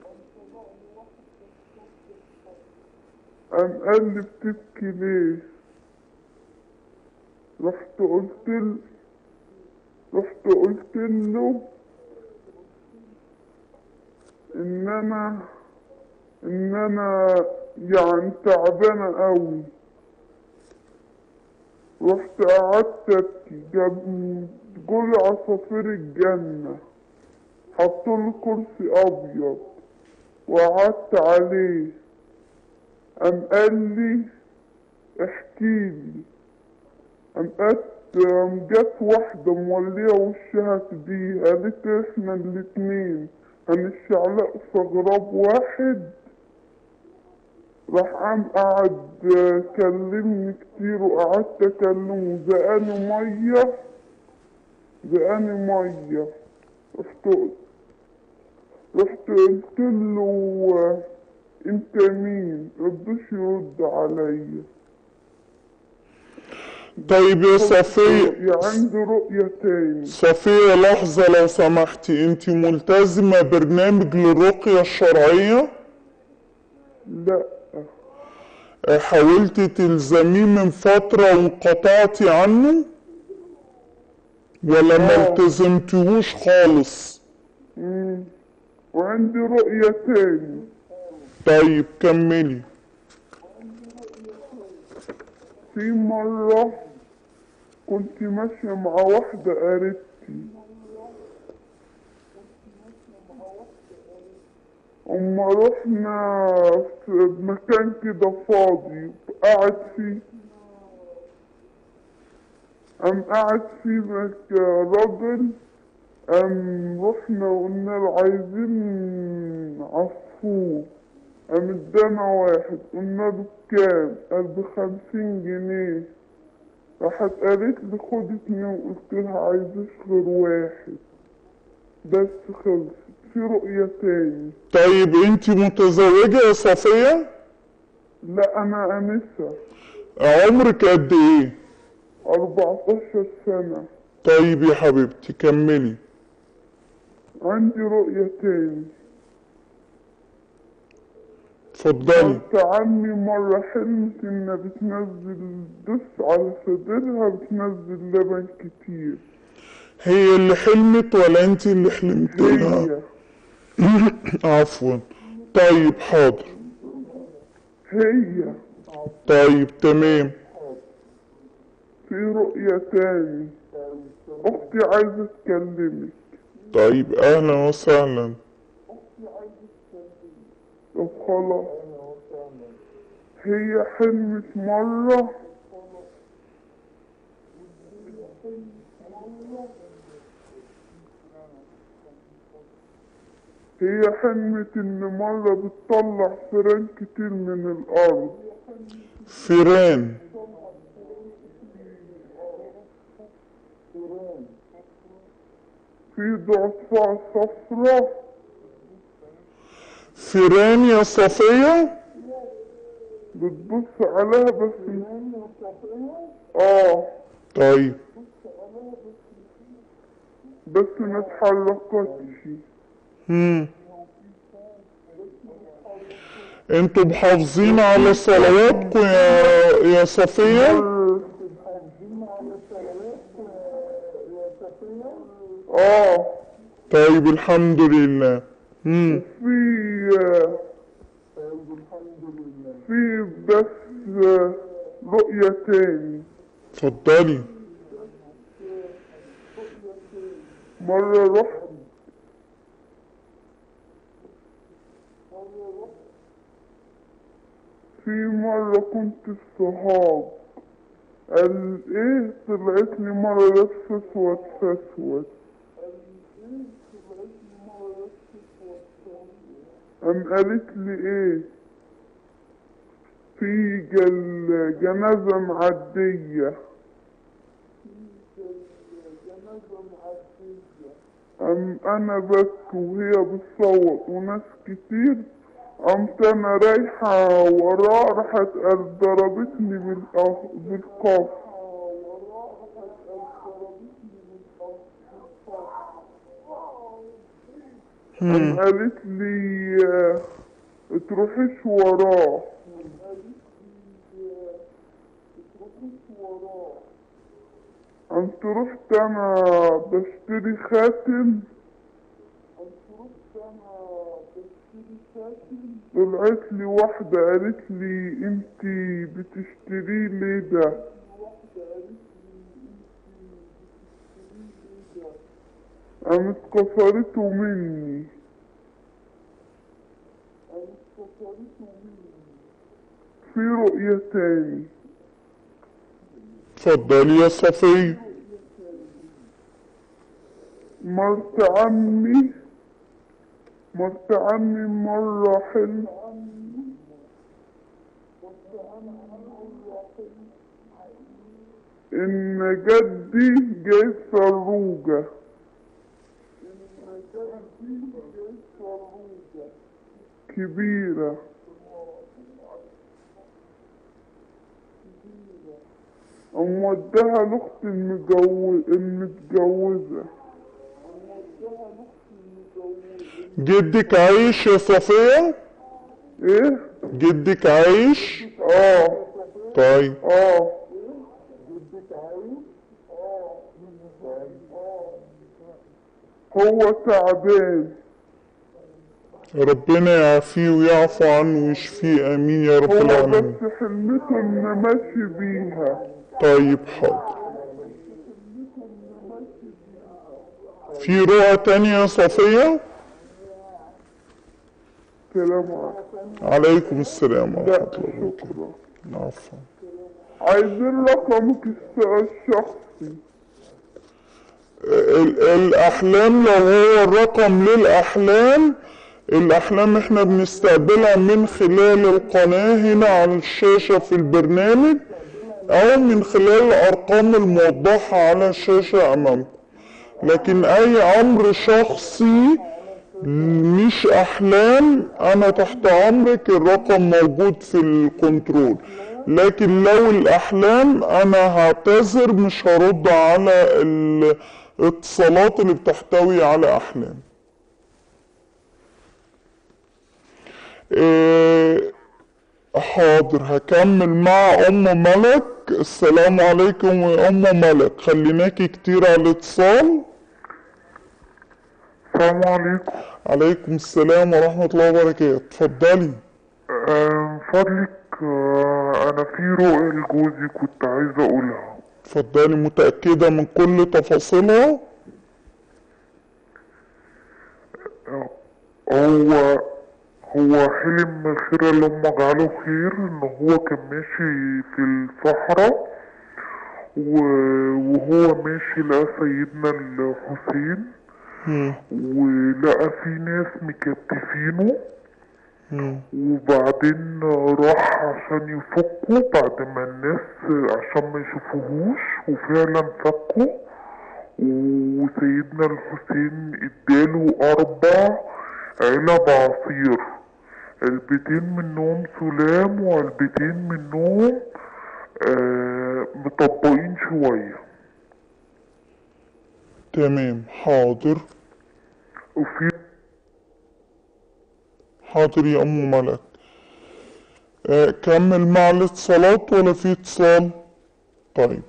قام قال لي بتبكي ليه رحت قلت له رحت قلت له ان انا ان انا يعني تعبانة أوي رحت قعدت أبكي جاب جولي عصافير الجنة حطولي كرسي أبيض وقعدت عليه قام قال لي احكيلي قام قالت قام جت واحدة مولية وشها كبير قالت احنا الاتنين هنشعلق في غراب واحد راح قام قعد كلمني كتير وقعدت اكلمه زقاني مية زقاني مية رحت رحت قلت له انت مين رضيش يرد عليا طيب يا صفية يا عندي رؤية تاني صفية لحظة لو سمحتي انت ملتزمة برنامج للرقية الشرعية لا اه، حاولتي تلزميه من فترة وانقطعتي عنه ولا ما اه. التزمتهوش خالص مم. وعندي رؤية تاني طيب كملي في مرة كنت ماشية مع واحدة قريبتي أما رحنا في مكان كده فاضي قاعد فيه قام قاعد فيه مك- راجل قام رحنا وقلنا له عايزين عصفور قام ادانا واحد قلنا له بكام قال بخمسين جنيه راحت قالت لي خد اتنين وقلت لها عايزش غير واحد بس خلصت في رؤية تاني طيب انت متزوجة يا صفية لا أنا أنسة عمرك قد ايه أربعتاشر سنة طيب يا حبيبتي كملي عندي رؤية تاني اتفضلي بنت عمي مرة حلمت إنها بتنزل دس على صدرها بتنزل لبن كتير هي اللي حلمت ولا انت اللي حلمت لها هي عفوا طيب حاضر هي طيب تمام في رؤية تاني أختي عايزة تكلمك طيب اهلا وسهلا طب خلاص هي حلمت مرة هي حلمت إن مرة بتطلع فيران كتير من الأرض فيران في ضعفاء صفرة فيران يا صفية بتبص عليها بس اه طيب بس ما اتحركتش مم. انتوا محافظين على صلواتكم يا يا صفية اه طيب الحمد لله مم. في في بس رؤية تاني اتفضلي مرة رحت في مرة كنت في سوهاج قال ايه طلعت لي مرة لابسة اسود في اسود قام قالت لي ايه في جل جنازة معدية أم أنا بك وهي بتصوت وناس كتير قمت أنا رايحة وراه راحت قال- ضربتني بالأخ- بالقاف قام قالت لي آه، تروحيش وراه قمت رحت أنا بشتري خاتم طلعت لي واحدة قالت لي انتي بتشتري ليه ده قامت كسرته مني في رؤية تاني اتفضلي يا صفية مرت عمي مرت عمي مرة حلم إن جدي جاي سروجة كبيرة ومودها لأختي المجوز المتجوزة جدك عايش يا صفية إيه؟ جدك عايش آه طيب آه هو تعبان ربنا يعافيه ويعفو عنه ويشفيه امين يا رب هو العالمين بس حلمته إن ماشي بيها طيب حاضر في رؤى تانية يا صفية سلام عليكم عليكم السلام ورحمة لا الله وبركاته شكرا عفوا عايزين رقمك الس- الشخصي ال- الأحلام لو هو الرقم للأحلام الأحلام احنا بنستقبلها من خلال القناة هنا على الشاشة في البرنامج أو من خلال الأرقام الموضحة على الشاشة أمامكم لكن أي أمر شخصي مش أحلام أنا تحت أمرك الرقم موجود في الكنترول لكن لو الأحلام أنا هعتذر مش هرد على الاتصالات اللي بتحتوي على أحلام إيه، حاضر هكمل مع أم ملك السلام عليكم يا أم ملك خليناكي كتير على الاتصال السلام عليكم عليكم السلام ورحمة الله وبركاته اتفضلي آه، من فضلك آه، أنا في رؤية لجوزي كنت عايز أقولها اتفضلي متأكدة من كل تفاصيلها هو هو حلم خير اللهم اجعله خير ان هو كان ماشي في الصحراء و- وهو ماشي لقى سيدنا الحسين مم. ولقى في ناس مكتفينه مم. وبعدين راح عشان يفكوا بعد ما الناس عشان ما يشوفوهوش وفعلا فكوا وسيدنا الحسين اداله اربع علب عصير علبتين منهم سلام وعلبتين منهم آه مطبقين شوية تمام حاضر وفي حاضر يا أم ملك آه كمل مع الاتصالات ولا في اتصال طيب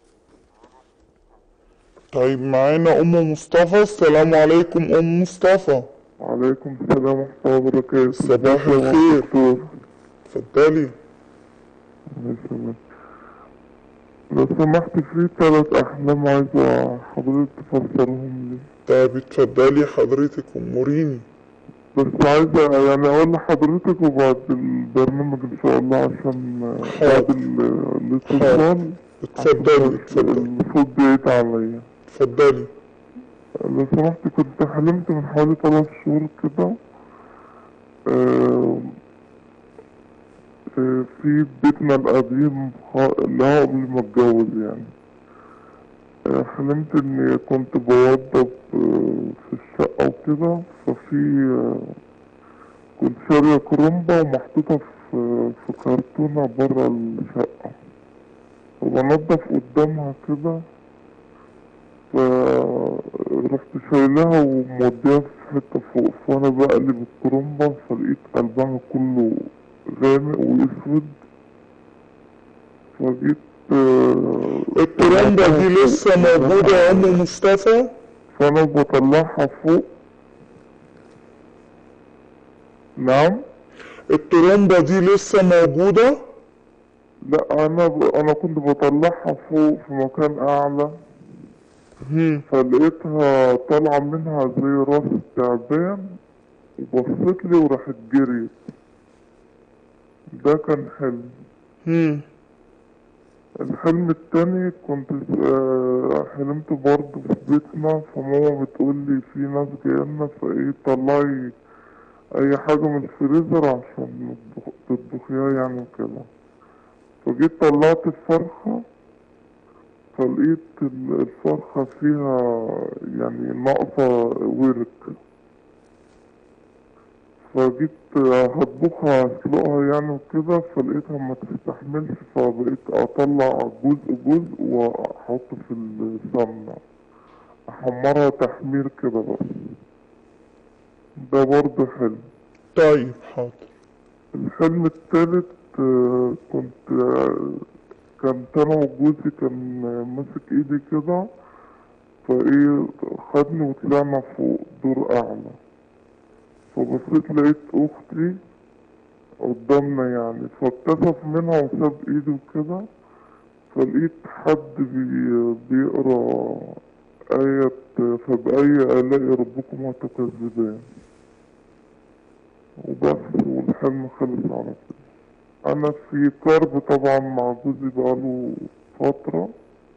طيب معانا أم مصطفى السلام عليكم أم مصطفى عليكم السلام ورحمة الله وبركاته صباح الخير. دكتور اتفضلي الله يسلمك. لو سمحت في ثلاث أحلام عايزة حضرتك تفسرهم لي طيب اتفضلي حضرتك أموريني بس عايزة يعني أقول لحضرتك وبعد البرنامج إن شاء الله عشان بعد ال- الاتصال اتفضلي اتفضلي الصوت بعيد عليا اتفضلي لو سمحت كنت حلمت من حوالي ثلاث شهور كده آه، آه، في بيتنا القديم خ- اللي هو قبل ما اتجوز يعني آه، حلمت اني كنت بوضب آه، في الشقة وكده ففي آه، كنت شارية كرومبة ومحطوطة في في كرتونة برا الشقة وبنضف قدامها كده فرحت شايلها وموديها في حتة فوق فأنا بقلب الكرومبة فلقيت قلبها كله غامق وأسود فجيت آه، الترمبة دي لسه موجودة يا أم مصطفى فأنا بطلعها فوق نعم الطرمبة دي لسه موجودة لا انا ب... انا كنت بطلعها فوق في مكان اعلى مم. فلقيتها طالعة منها زي راس تعبان وبصيت لي وراحت جريت ده كان حلم مم. الحلم التاني كنت آه، حلمت برضه في بيتنا فماما بتقول لي في ناس جايلنا فايه طلعي اي حاجة من الفريزر عشان نطبخ- تطبخيها يعني وكده فجيت طلعت الفرخة فلقيت ال- الفرخة فيها يعني ناقصة ورك فجيت هطبخها اسلقها يعني وكده فلقيتها ما تستحملش فبقيت اطلع جزء جزء واحط في السمنة احمرها تحمير كده بس ده برضه حلم طيب حاضر الحلم التالت آه، كنت آه، كنت انا وجوزي كان آه، ماسك ايدي كده فايه خدني وطلعنا فوق دور اعلى فبصيت لقيت اختي قدامنا يعني فاتكسف منها وساب ايدي وكده فلقيت حد بي بيقرا آية فبأي آلاء ربكما تكذبان وبس والحلم خلص على كده أنا في كرب طبعا مع جوزي بقاله فترة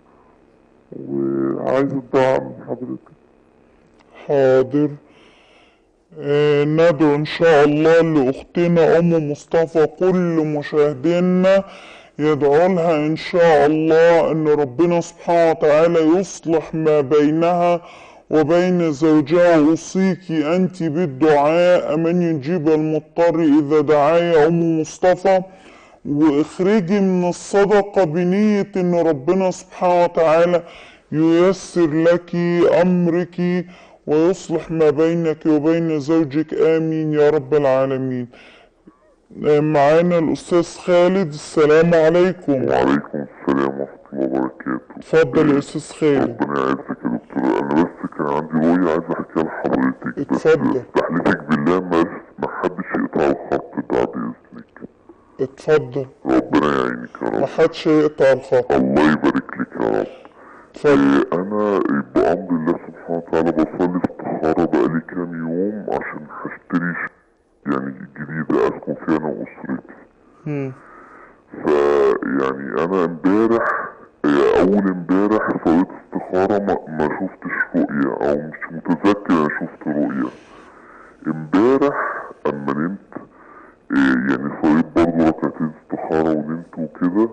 وعايز الدعاء من حضرتك حاضر آه، ندعو ان شاء الله لاختنا ام مصطفى كل مشاهدينا يدعو لها ان شاء الله ان ربنا سبحانه وتعالى يصلح ما بينها وبين زوجها اوصيك انت بالدعاء من يجيب المضطر اذا دعا يا ام مصطفى واخرجي من الصدقة بنية ان ربنا سبحانه وتعالى ييسر لك امرك ويصلح ما بينك وبين زوجك امين يا رب العالمين آه، معانا الاستاذ خالد السلام عليكم وعليكم السلام ورحمة الله وبركاته اتفضل يا استاذ خالد ربنا يعزك يا دكتور أنا بس كان عندي رؤية عايز أحكيها لحضرتك بس اتفضل. استحلفك بالله ما ما حدش يقطع الخط بعد إذنك اتفضل ربنا يعينك يا رب محدش يقطع الخط الله يبارك لك يا رب اتفضل إيه، انا بامر الله سبحانه وتعالى بصلي استخاره بقالي كام يوم عشان هشتري ش- يعني جديده اسكن فيها انا واسرتي مم. فيعني انا امبارح إيه، اول امبارح صليت استخاره ما, ما شفتش رؤيه او مش متذكر انا شفت رؤيه امبارح اما نمت إيه، يعني صليت برضه ركعتين استخاره ونمت وكده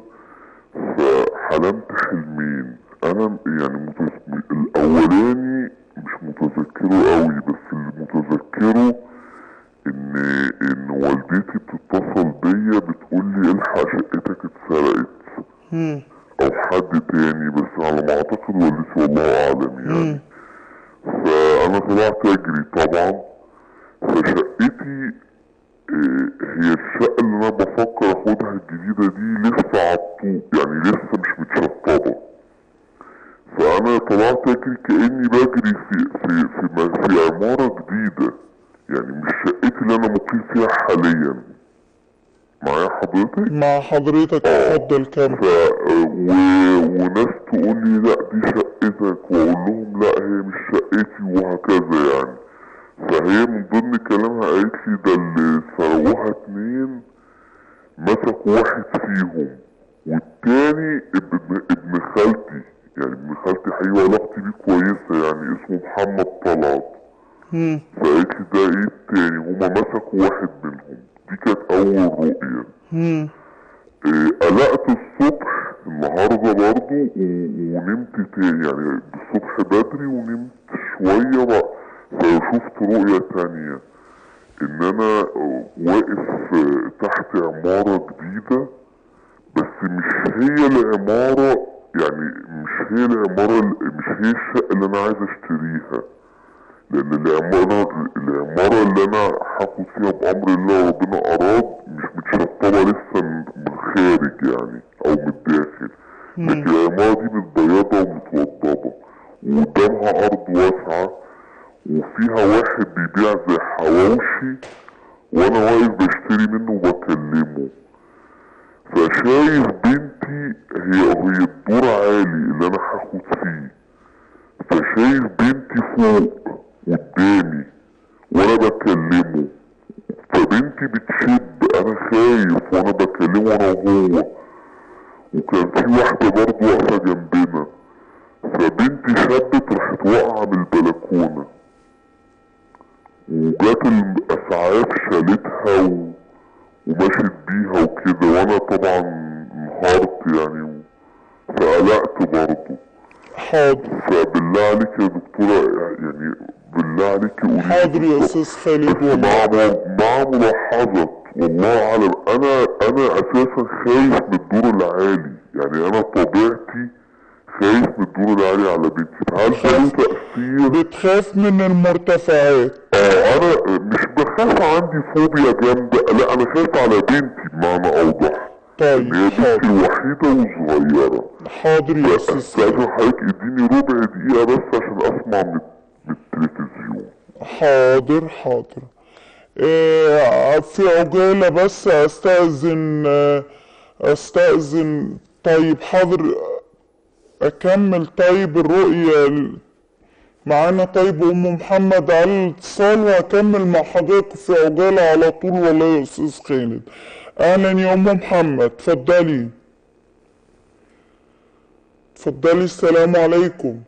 فحلمت حلمين انا يعني متز... الاولاني مش متذكره قوي بس اللي متذكره ان ان والدتي بتتصل بيا بتقول لي الحق شقتك اتسرقت مم. او حد تاني بس على ما اعتقد والدتي والله اعلم يعني مم. فانا طلعت اجري طبعا فشقتي إيه، هي الشقة اللي انا بفكر اخدها الجديدة دي لسه على الطوب يعني لسه مش متشطبة فانا طلعت اجري كاني بجري في في في, م- في عمارة جديدة يعني مش شقتي اللي انا مقيم فيها حاليا معايا حضرتك مع حضرتك اتفضل كمل ف و... وناس تقول لي لا دي شقتك واقول لهم لا هي مش شقتي وهكذا يعني فهي من ضمن كلامها قالت لي ده اللي سرقوها اتنين مسكوا واحد فيهم والتاني ابن ابن خالتي يعني ابن خالتي حقيقي علاقتي بيه كويسة يعني اسمه محمد طلعت مم. فقالت لي ده ايه التاني هما مسكوا واحد منهم دي كانت أول رؤية مم. إيه، قلقت الصبح النهارده برضو و- ونمت تاني يعني الصبح بدري ونمت شوية بقى فشفت رؤية تانية ان انا واقف آه، تحت عمارة جديدة بس مش هي العمارة يعني مش هي العمارة ال- مش هي الشقة اللي انا عايز اشتريها لان العمارة العمارة اللي انا هاخد فيها بامر الله ربنا اراد مش متشطبة لسه من من الخارج يعني او من الداخل لكن العمارة دي متبيضة ومتوضبة وقدامها ارض واسعة وفيها واحد بيبيع زي حواوشي وانا واقف بشتري منه وبكلمه فشايف بنتي هي هي الدور عالي اللي انا هاخد فيه فشايف بنتي فوق قدامي وانا بكلمه فبنتي بتشد انا خايف وانا بكلمه انا وهو وكان في واحدة برضه واقفة جنبنا فبنتي شدت راحت واقعة من البلكونة وجات الاسعاف شالتها و... ومشيت بيها وكده وانا طبعا انهارت يعني و... فقلقت برضه حاضر فبالله عليك يا دكتورة يعني بالله عليك قولي لي حاضر يا بالظبط. استاذ خالد بس والله مع مع ملاحظة والله اعلم انا انا اساسا خايف من الدور العالي يعني انا طبيعتي خايف من الدور العالي على بنتي فهل ده له تأثير؟ بتخاف من المرتفعات اه انا مش بخاف عندي فوبيا جامدة لا انا خايف على بنتي بمعنى اوضح طيب هي بنتي حاضر الوحيدة وصغيرة حاضر يا استاذ خالد استاذن حضرتك اديني ربع دقيقة بس عشان اسمع من من التلفزيون حاضر حاضر إيه في عجالة بس استأذن آه، استأذن طيب حاضر اكمل طيب الرؤية ال- معانا طيب ام محمد على الاتصال واكمل مع حضرتك في عجالة على طول والله يا استاذ خالد اهلا يا ام محمد اتفضلي اتفضلي السلام عليكم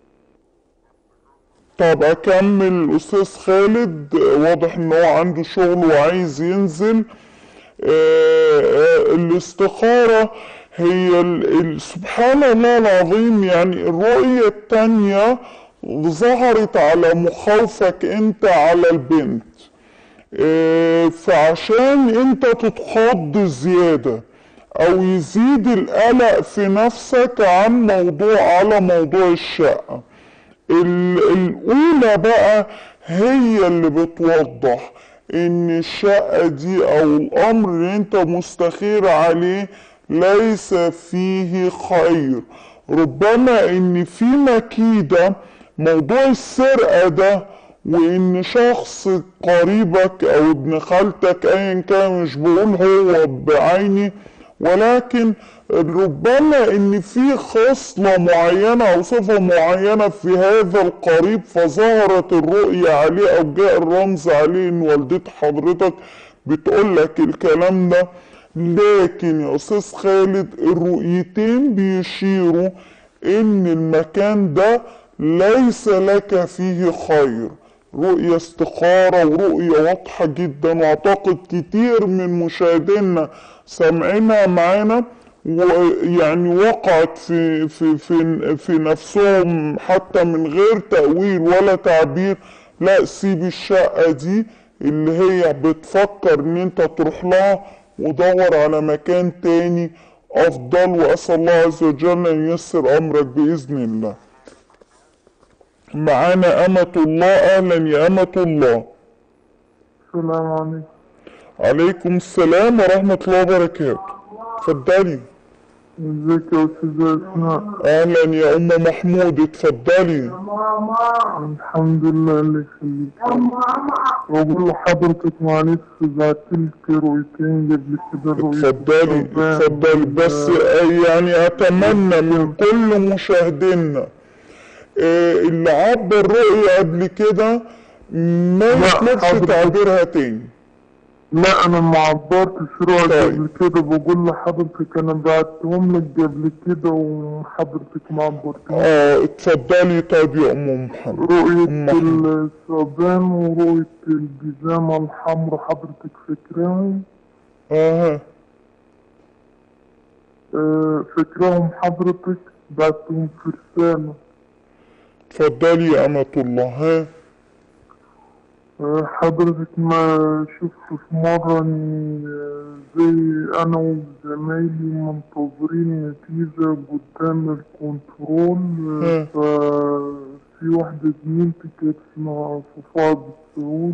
طب اكمل استاذ خالد واضح ان هو عنده شغل وعايز ينزل آه، آه، الاستخارة هي ال- ال- سبحان الله العظيم يعني الرؤية التانية ظهرت على مخاوفك انت على البنت آه، فعشان انت تتخض زيادة او يزيد القلق في نفسك عن موضوع على موضوع الشقة ال- الأولى بقى هي اللي بتوضح إن الشقة دي أو الأمر اللي أنت مستخير عليه ليس فيه خير ربما إن في مكيدة موضوع السرقة ده وإن شخص قريبك أو ابن خالتك أيا كان مش بقول هو بعيني ولكن ربما ان في خصلة معينة او صفة معينة في هذا القريب فظهرت الرؤية عليه او جاء الرمز عليه ان والدة حضرتك بتقول لك الكلام ده لكن يا استاذ خالد الرؤيتين بيشيروا ان المكان ده ليس لك فيه خير رؤية استخارة ورؤية واضحة جدا واعتقد كتير من مشاهدينا سامعينها معانا ويعني وقعت في في في في نفسهم حتى من غير تأويل ولا تعبير لا سيب الشقة دي اللي هي بتفكر ان انت تروح لها ودور على مكان تاني افضل واسأل الله عز وجل ان ييسر امرك باذن الله معانا أمة الله أهلا يا أمة الله السلام عليكم عليكم السلام ورحمة الله وبركاته اتفضلي ازيك يا استاذة اسماء أهلا يا أم محمود اتفضلي الحمد لله اللي يخليك بقول لحضرتك معلش بعتلك رؤيتين قبل كده رؤية اتفضلي الثعبان اتفضلي بس يعني أتمنى من كل مشاهدينا آه، اللي عبر رؤية قبل كده ما لا، يطلبش حضرتك. تعبيرها تاني لا انا ما عبرتش رؤية طيب. قبل كده بقول لحضرتك انا بعتهم لك قبل كده وحضرتك ما عبرتنيش اه اتفضلي طيب يا أم محمد رؤية أم محمد. الثعبان ورؤية الجزامة الحمراء حضرتك فاكراهم؟ اه آه، فاكراهم حضرتك بعتهم في رسالة اتفضلي يا أمة الله ها آه، حضرتك ما شفت في مرة إني آه، زي أنا وزمايلي منتظرين نتيجة قدام الكنترول آه، مم. ففي واحدة زميلتي كانت اسمها صفاء بالسعود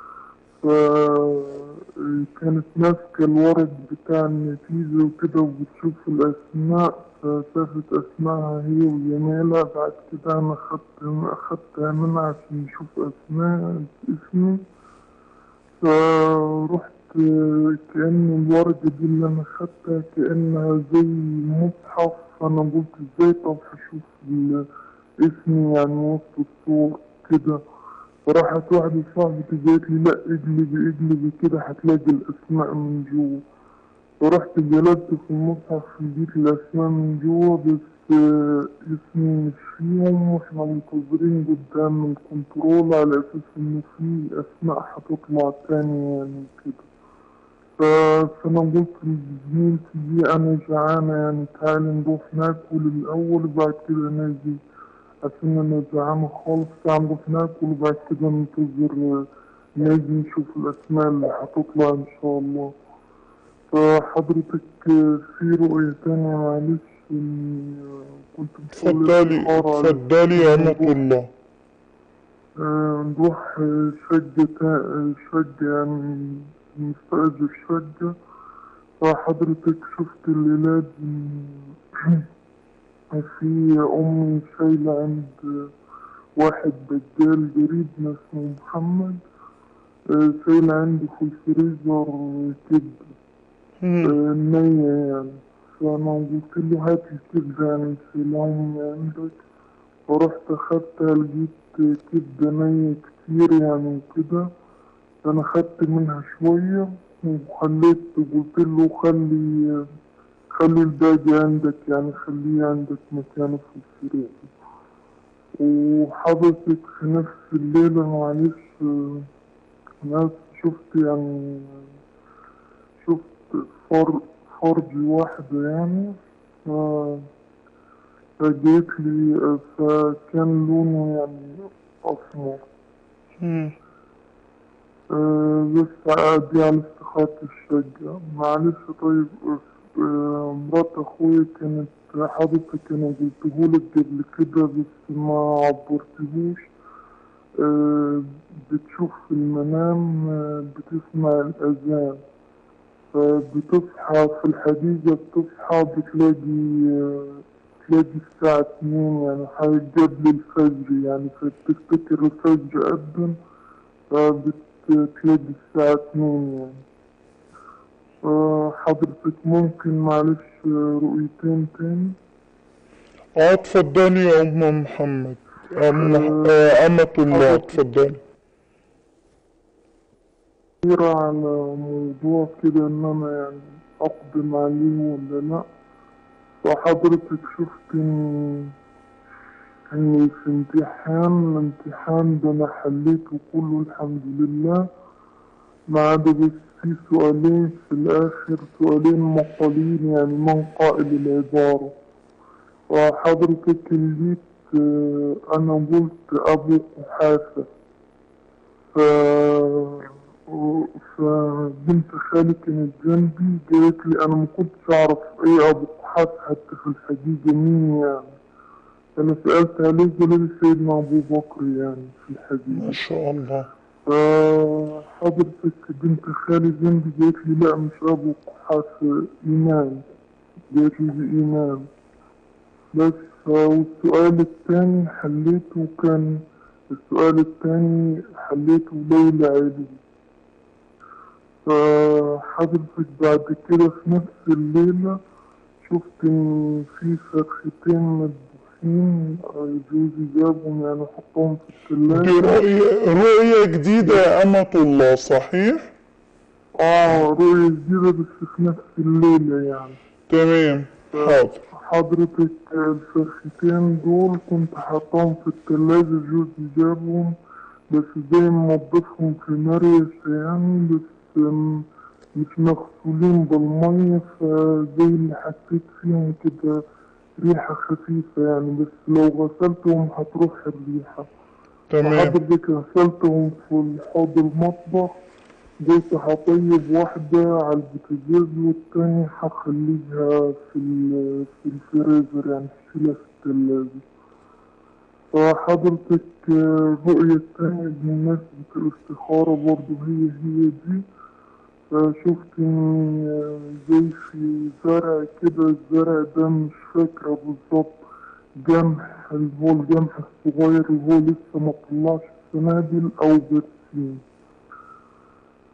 فكانت ماسكة الورق بتاع النتيجة وكده وبتشوف الأسماء فشافت أسمائها هي وجميلة بعد كده أنا أخدت أخدتها منها عشان نشوف أسماء اسمي فرحت كأن الوردة دي اللي أنا خدتها كأنها زي مصحف فأنا قلت ازاي طب هشوف ال- اسمي يعني وسط الصور كده فراحت واحدة صاحبتي قالت لي لا اقلبي اقلبي كده هتلاقي الأسماء من جوه فرحت جلست في المصحف لقيت الأسماء من جوه بس آه، اسمي مش فيهم واحنا منتظرين قدام الكنترول على أساس إن في أسماء هتطلع تاني يعني كده ف- فأنا قلت لزميلتي دي أنا جعانة يعني تعالي نروح ناكل الأول وبعد كده نجي عشان أنا جعانة خالص تعالي نروح ناكل وبعد كده ننتظر آه، نجي نشوف الأسماء اللي هتطلع إن شاء الله فحضرتك في رؤية تانية معلش إني كنت بصلي اتفضلي استخارة على اتفضلي يا أمة الموضوع. الله آه، نروح آه، شقة تا- آه، شقة يعني نستأجر شقة فحضرتك شفت الليلة دي في أمي شايلة عند واحد بجال قريبنا اسمه محمد آه، شايلة عنده في الفريزر كبدة مم. آه، نية يعني فأنا قلت له هات الكبدة يعني شيلهم عندك فرحت أخدتها لقيت كبدة نية كتير يعني وكده أنا خدت منها شوية وخليت قلت له خلي خلي الباقي عندك يعني خليه عندك مكانه في الفريزر وحضرتك في نفس الليلة معلش آه، ناس شفت يعني شفت فر فرج واحدة يعني ف فجيت لي فكان لونه يعني أسمر مم. آه، بس عادي على استخارة الشقة معلش طيب آه، مرات أخوي كانت حضرتك أنا قلتهولك قبل كده بس ما عبرتهوش آه، بتشوف في المنام آه، بتسمع الأذان فبتصحى في الحديقة بتصحى بتلاقي آه، تلاقي الساعة اتنين يعني حاجة قبل الفجر يعني فبتفتكر الفجر أذن فبتلاقي الساعة اتنين يعني آه، حضرتك ممكن معلش آه، رؤيتين تاني اه اتفضلي يا أم محمد أم آه، أمة الله اتفضلي كتير على موضوع كده إن أنا يعني أقدم عليه ولا لأ فحضرتك شفت إن إني في امتحان الامتحان ده أنا حليته كله الحمد لله ما عدا بس في سؤالين في الآخر سؤالين مقالين يعني من قائل العبارة وحضرتك اللي آه، أنا قلت أبو قحافة ف... فبنت خالي كانت جنبي قالت لي أنا ما كنتش أعرف إيه أبو قحافة حتى في الحقيقة مين يعني أنا سألت عليه قالوا لي سيدنا أبو بكر يعني في الحقيقة ما شاء الله فحضرتك بنت خالي جنبي قالت لي لا مش أبو قحافة إيمان قالت لي دي إيمان بس والسؤال التاني حليته كان السؤال التاني حليته ليلى علي فحضرتك بعد كده في نفس الليلة شفت إن في فرختين مذبوحين جوزي جابهم يعني حطهم في دي الثلاجة رؤية رؤية جديدة يا أمة الله صحيح؟ اه رؤية جديدة بس في نفس الليلة يعني تمام حاضر حضرتك الفرختين دول كنت حاطاهم في التلاجة جوزي جابهم بس زي ما موظفهم في مريش يعني بس م- مش مغسولين بالمية فزي اللي حسيت فيهم كده ريحة خفيفة يعني بس لو غسلتهم هتروح الريحة تمام حضرتك غسلتهم في حوض المطبخ قلت هطيب واحدة على البوتاجاز والتانية هخليها في ال- في الفريزر يعني هشيلها في التلاجة فحضرتك آه، الرؤية التانية بمناسبة الاستخارة برضه هي هي دي فشفت إن آه، زي في زرع كده الزرع ده مش فاكرة بالظبط جمح اللي هو الجمح الصغير اللي هو لسه ما طلعش سنابل أو برسيم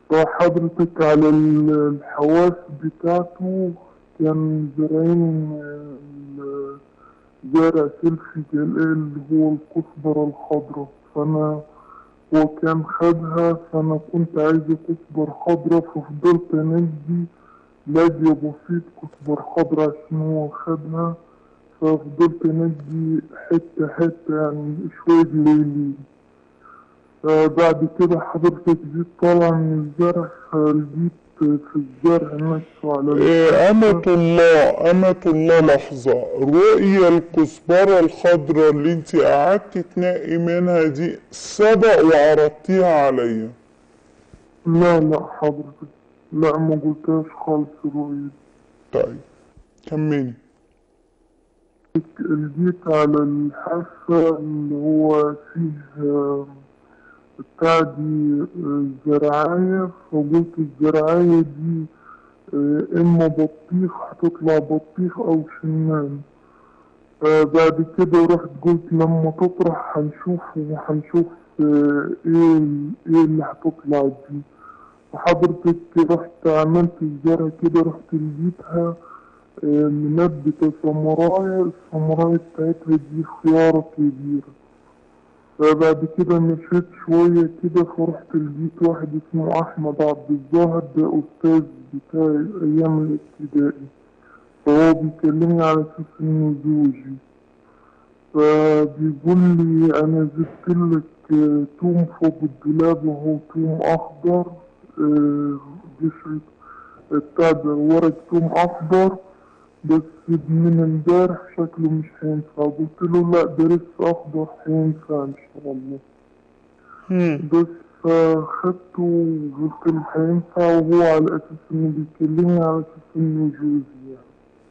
فحضرتك على ال- الحواف بتاعته كان زارعين ال- زارع سلفي جلال اللي هو الكزبرة الخضراء فأنا هو كان خدها فأنا كنت عايز كزبرة خضراء ففضلت أنجي لاقي بسيط كزبرة خضراء عشان هو خدها ففضلت أنجي حتة حتة يعني شوية ليلي بعد كده حضرتك جيت طالع من الزرع فلقيت في الزرع نفسه على إيه، أمة الله أمة الله لحظة رؤية الكزبرة الخضراء اللي انت قعدتي تنقي منها دي سبق وعرضتيها عليا لا لا حضرتك لا ما قلتهاش خالص رؤية طيب كملي جيت على الحافة اللي هو فيه آه، بتاع دي آه، زرعاية فقلت الزرعاية دي آه، إما بطيخ هتطلع بطيخ أو شمام بعد كده رحت قلت لما تطرح هنشوف وهنشوف آه، ايه ال- ايه اللي هتطلع دي وحضرتك رحت عملت الزرع كده رحت لقيتها آه، منبتة سمراية السمراية بتاعتها دي خيارة كبيرة فبعد كده مشيت شوية كده فرحت لقيت واحد اسمه أحمد عبد الظاهر ده أستاذ بتاعي أيام الابتدائي فهو بيكلمني على أساس إنه زوجي فبيقول لي أنا جبت لك آه، توم فوق الدولاب وهو توم أخضر آه، قشرة بتاع ده ورق توم أخضر بس من امبارح شكله مش هينفع قلت له لا ده لسه أخضر هينفع إن شاء الله هم. بس فخدته وقلت له هينفع وهو على أساس إنه بيكلمني على أساس إنه جوزي يعني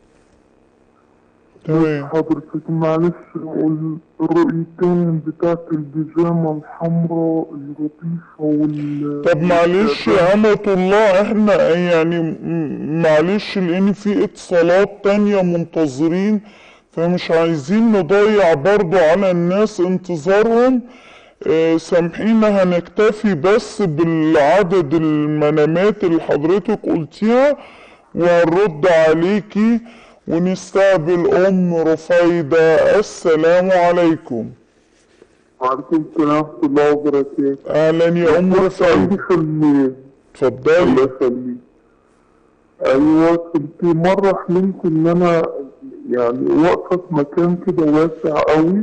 تمام حضرتك معلش وال- الرؤيتين بتاعت البيجامة الحمراء اللطيفة وال طب معلش يا أمة الله احنا يعني م- معلش لأن في اتصالات تانية منتظرين فمش عايزين نضيع برضو على الناس انتظارهم اه سامحينا هنكتفي بس بالعدد المنامات اللي حضرتك قلتيها وهنرد عليكي ونستقبل أم رفيدة السلام عليكم وعليكم السلام ورحمة الله وبركاته أهلا يا أم الله رفيدة يخليك اتفضلي الله يخليك أيوة كنت مرة حلمت إن أنا يعني واقفة في مكان كده واسع قوي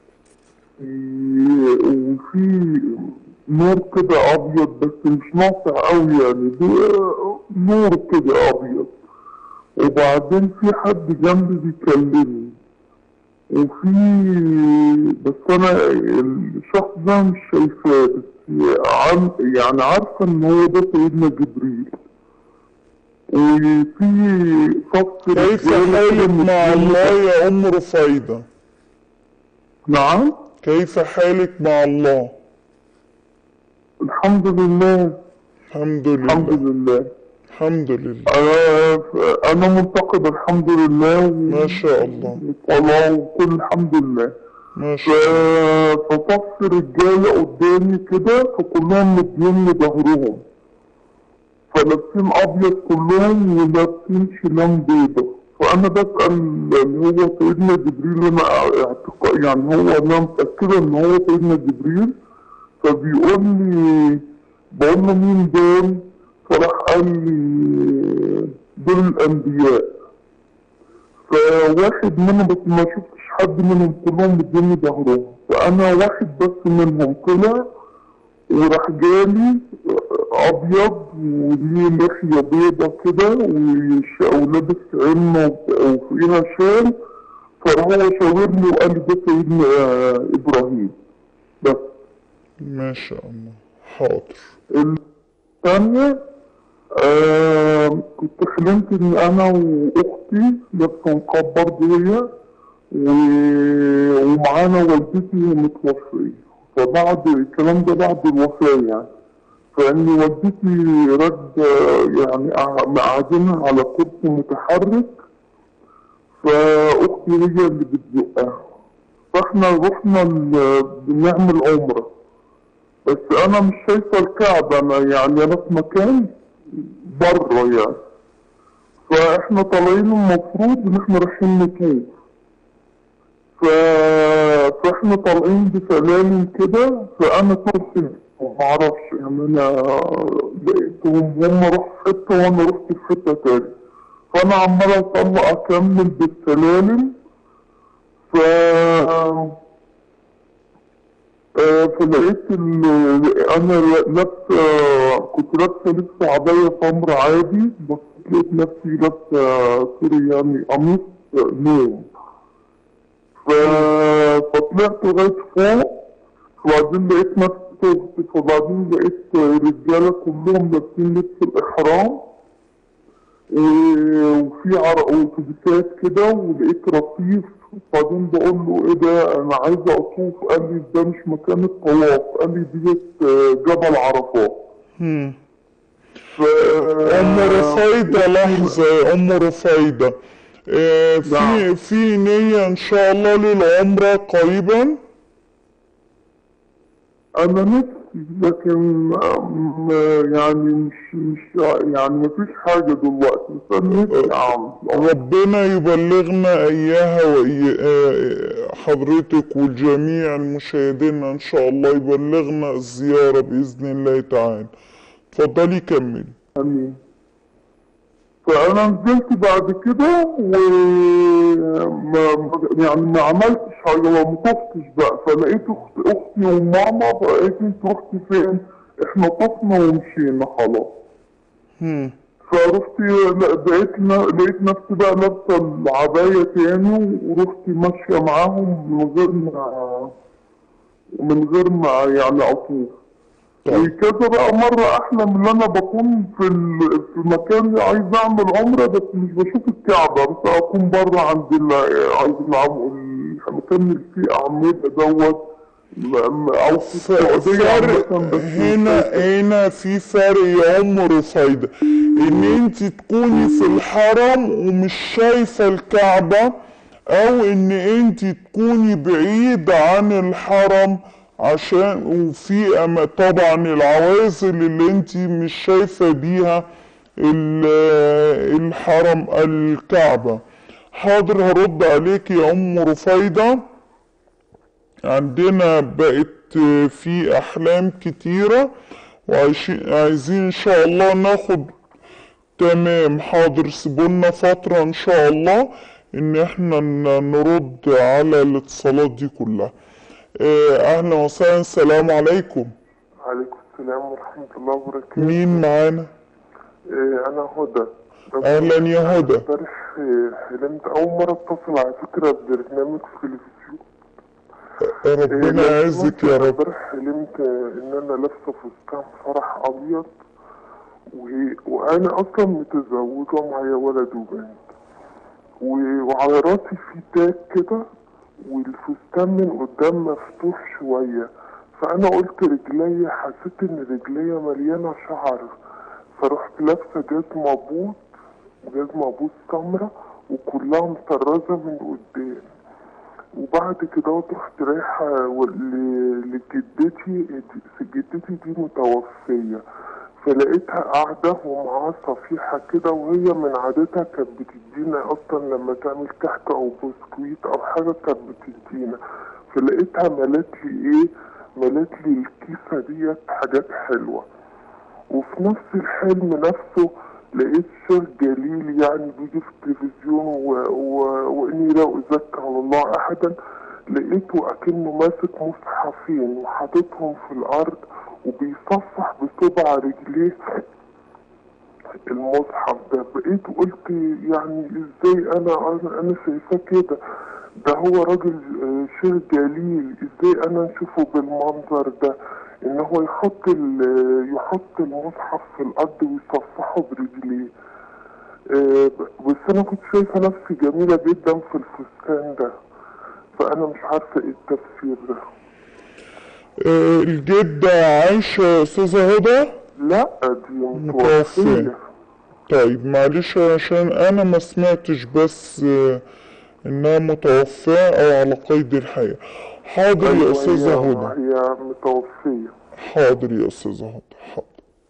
في- وفي نور كده أبيض بس مش ناصع قوي يعني ده نور كده أبيض وبعدين في حد جنبي بيكلمني وفي بس انا الشخص ده مش شايفاه بس عن يعني عارفه ان هو ده سيدنا جبريل وفي صف كيف رجالة حالك كده مع مسلمة- الله يا أم رفيدة نعم كيف حالك مع الله الحمد لله الحمد الحمد لله لله الحمد لله انا انا منتقد الحمد لله ما شاء الله والله وكل الحمد لله ما شاء الله ف- فصف رجالة قدامي كده فكلهم مدين ظهرهم فلابسين أبيض كلهم ولابسين شلام بيضة فأنا بسأل اللي هو سيدنا جبريل أنا اعتقد يعني هو أنا متأكدة إن هو سيدنا جبريل فبيقول لي بقول له مين دول؟ فراح قال لي دول الأنبياء فواحد منهم بس ما شفتش حد منهم كلهم مديني ظهرهم فانا واحد بس منهم طلع وراح جالي ابيض وليه لحيه بيضه كده وش- ولابس عمه وفوقيها شال فهو شاورني وقال لي ده سيدنا آه، ابراهيم بس ما شاء الله حاضر الثانية آه كنت حلمت ان انا واختي لابسه نقاب برضه هي و- ومعانا والدتي متوفية فبعد الكلام ده بعد الوفاة يعني فإن والدتي رد يعني قع- مقعدينها على كرسي متحرك فأختي هي اللي بتزقها فاحنا رحنا ال- بنعمل عمرة بس انا مش شايفه الكعبه انا يعني انا في مكان بره يعني فاحنا طالعين المفروض ان احنا رايحين نطوف ف... فاحنا طالعين بسلالم كده فانا تهت معرفش يعني انا لقيتهم هم راحوا في حته وانا رحت في حته تاني فانا عمال اطلع اكمل بالسلالم ف آه، فلقيت ال- انا لابسه كنت لابسه لبس عبايه سمرا عادي بس لقيت نفسي لابسه سوري يعني قميص نوم ف... فطلعت لغايه فوق وبعدين لقيت نفسي تهت فبعدين لقيت رجاله كلهم لابسين لبس الاحرام إيه، وفي عرق واتوبيسات كده ولقيت رصيف وبعدين بقول له ايه ده انا عايز اطوف قال لي ده مش مكان الطواف قال لي ديت آه، جبل عرفات مم. ف... ام رفايدة لحظة يا ام رفايدة آه، في نعم. في نية ان شاء الله للعمرة قريبا انا نفسي لكن آم، يعني مش مش يعني مفيش حاجه دلوقتي بس انا نفسي اعمل ربنا يبلغنا اياها وإي... آه، حضرتك والجميع المشاهدين ان شاء الله يبلغنا الزيارة باذن الله تعالى اتفضلي كملي امين فانا نزلت بعد كده و ما ما- يعني ما عملتش حاجه ما طفتش بقى فلقيت اخت اختي وماما فقالت لي انت رحتي فين؟ احنا طفنا ومشينا خلاص مم. فرحت لا- بقيت ن- لقيت نفسي بقى لابسه العبايه تاني ورحت ماشيه معاهم من غير ما من غير ما يعني اطوف طيب وكذا بقى مرة أحلم إن أنا بكون في ال- في المكان اللي عايز أعمل عمرة بس مش بشوف الكعبة بس أكون بره عند ال عند العم- المكان اللي فيه أعمدة دوت م- أو في السعودية فرق عامة بس هنا هنا في فرق يا ام رفايدة ان انت تكوني في الحرم ومش شايفة الكعبة او ان انت تكوني بعيد عن الحرم عشان وفي أما طبعا العوازل اللي انت مش شايفة بيها ال- الحرم الكعبة حاضر هرد عليك يا ام رفايده عندنا بقت في أحلام كتيرة وعايزين إن شاء الله ناخد تمام حاضر سيبولنا فترة إن شاء الله إن إحنا ن- نرد على الاتصالات دي كلها آه، أهلا وسهلا السلام عليكم عليكم السلام ورحمة الله وبركاته مين معانا إيه أنا هدى أهلا يا هدى امبارح إيه، حلمت أول مرة أتصل على فكرة ببرنامج في التلفزيون ربنا إيه، يعزك يا رب امبارح حلمت ان انا لابسه فستان فرح ابيض و- وانا اصلا متزوجه ومعايا ولد وبنت و- وعلى راسي في تاج كده والفستان من قدام مفتوح شويه فانا قلت رجليا حسيت ان رجليا مليانه شعر فرحت لابسه جزمه بوت جزمه بوت سمرة وكلها مطرزه من قدام وبعد كده رحت رايحة و- ل- لجدتي جدتي دي متوفية فلقيتها قاعدة ومعاها صفيحة كده وهي من عادتها كانت بتدينا أصلا لما تعمل كحك أو بسكويت أو حاجة كانت بتدينا فلقيتها ملت لي إيه ملت لي الكيسة ديت حاجات حلوة وفي نفس الحلم نفسه لقيت شيخ جليل يعني بيجي في التلفزيون و... و... واني لا ازكى على الله احدا لقيته اكنه ماسك مصحفين وحاططهم في الارض وبيصفح بصبع رجليه المصحف ده بقيت قلت يعني ازاي انا انا, أنا شايفاه كده ده هو راجل آه، شيخ جليل ازاي انا اشوفه بالمنظر ده ان هو يحط ال- يحط المصحف في الارض ويصفحه برجليه آه، ب- بس انا كنت شايفه نفسي جميله جدا في الفستان ده فانا مش عارفه ايه التفسير ده آه، الجدة عايشة يا أستاذة هدى لا دي متوفية. متوفيه طيب معلش عشان انا ما سمعتش بس آه، انها متوفاة او على قيد الحياة حاضر يا أيوة، استاذة هي- هدى هي متوفيه حاضر يا استاذ هدى حاضر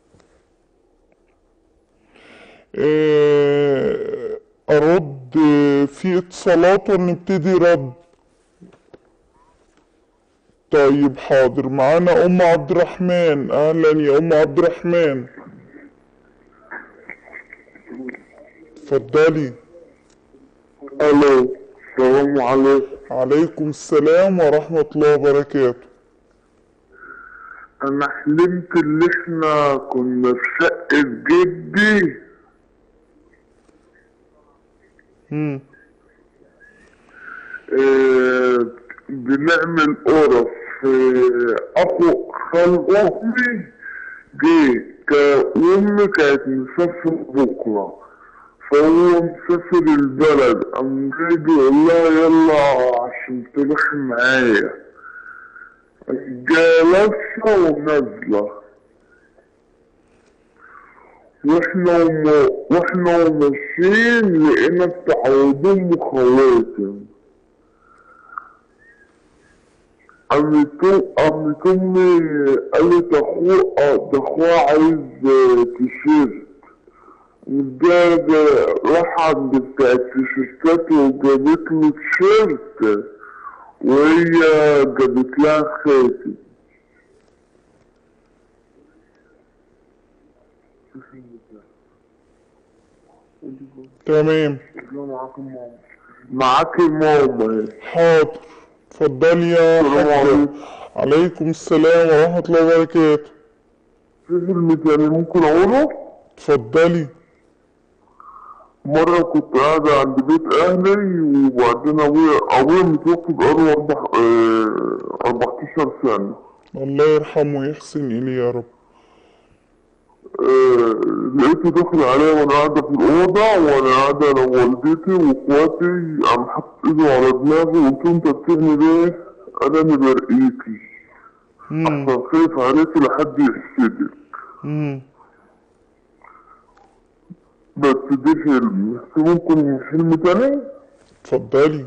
آه، ارد في اتصالات ولا نبتدي رد طيب حاضر معانا ام عبد الرحمن اهلا يا ام عبد الرحمن اتفضلي الو السلام عليكم عليكم السلام ورحمة الله وبركاته انا حلمت ان احنا كنا في شقة جدي مم. آه، بنعمل قرف آه، اخو خال امي جه كا- امي كانت مسافر بكره فهو مسافر البلد قام جاي بيقول لها يلا عشان تروح معايا جا لابسة ونازلة واحنا وم... واحنا وماشيين لقينا بتاع هدوم وخواتم قامت قامت امي قالت اخوه ده اخوه عايز آه، تيشيرت ده ده راح عند بتاع التيشيرتات وجابت له تيشيرت وهي جابت لها خاتم تمام معاكي ماما حاضر اتفضلي يا السلام حاجة عليكم. عليكم السلام ورحمة الله وبركاته في فيلم تاني ممكن اقوله اتفضلي مرة كنت قاعدة عند بيت أهلي وبعدين أبويا أبويا متوفي بقاله أربع آه، أربعتاشر سنة الله يرحمه ويحسن إليه يا رب آه، لقيته داخل عليا وأنا قاعدة في الأوضة وأنا قاعدة أنا ووالدتي وإخواتي قام حاطط إيده على دماغي وقلت له أنت بتعمل إيه؟ قال أنا برقيكي مم. أحسن خايف عليكي لحد يحسدك مم. بس دي فيلم بس ممكن فيلم تاني اتفضلي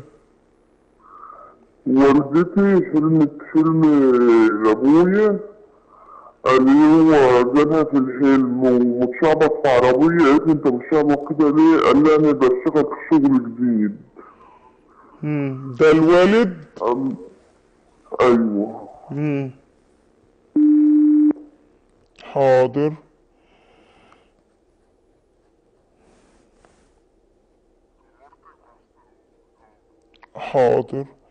والدتي حلمت حلم لأبويا قال لي هو جابها في الحلم ومتشعبط في عربية قالت لي انت متشعبط كده ليه؟ قال لي انا بشتغل في شغل جديد مم. ده الوالد قال ايوه مم. حاضر حاضر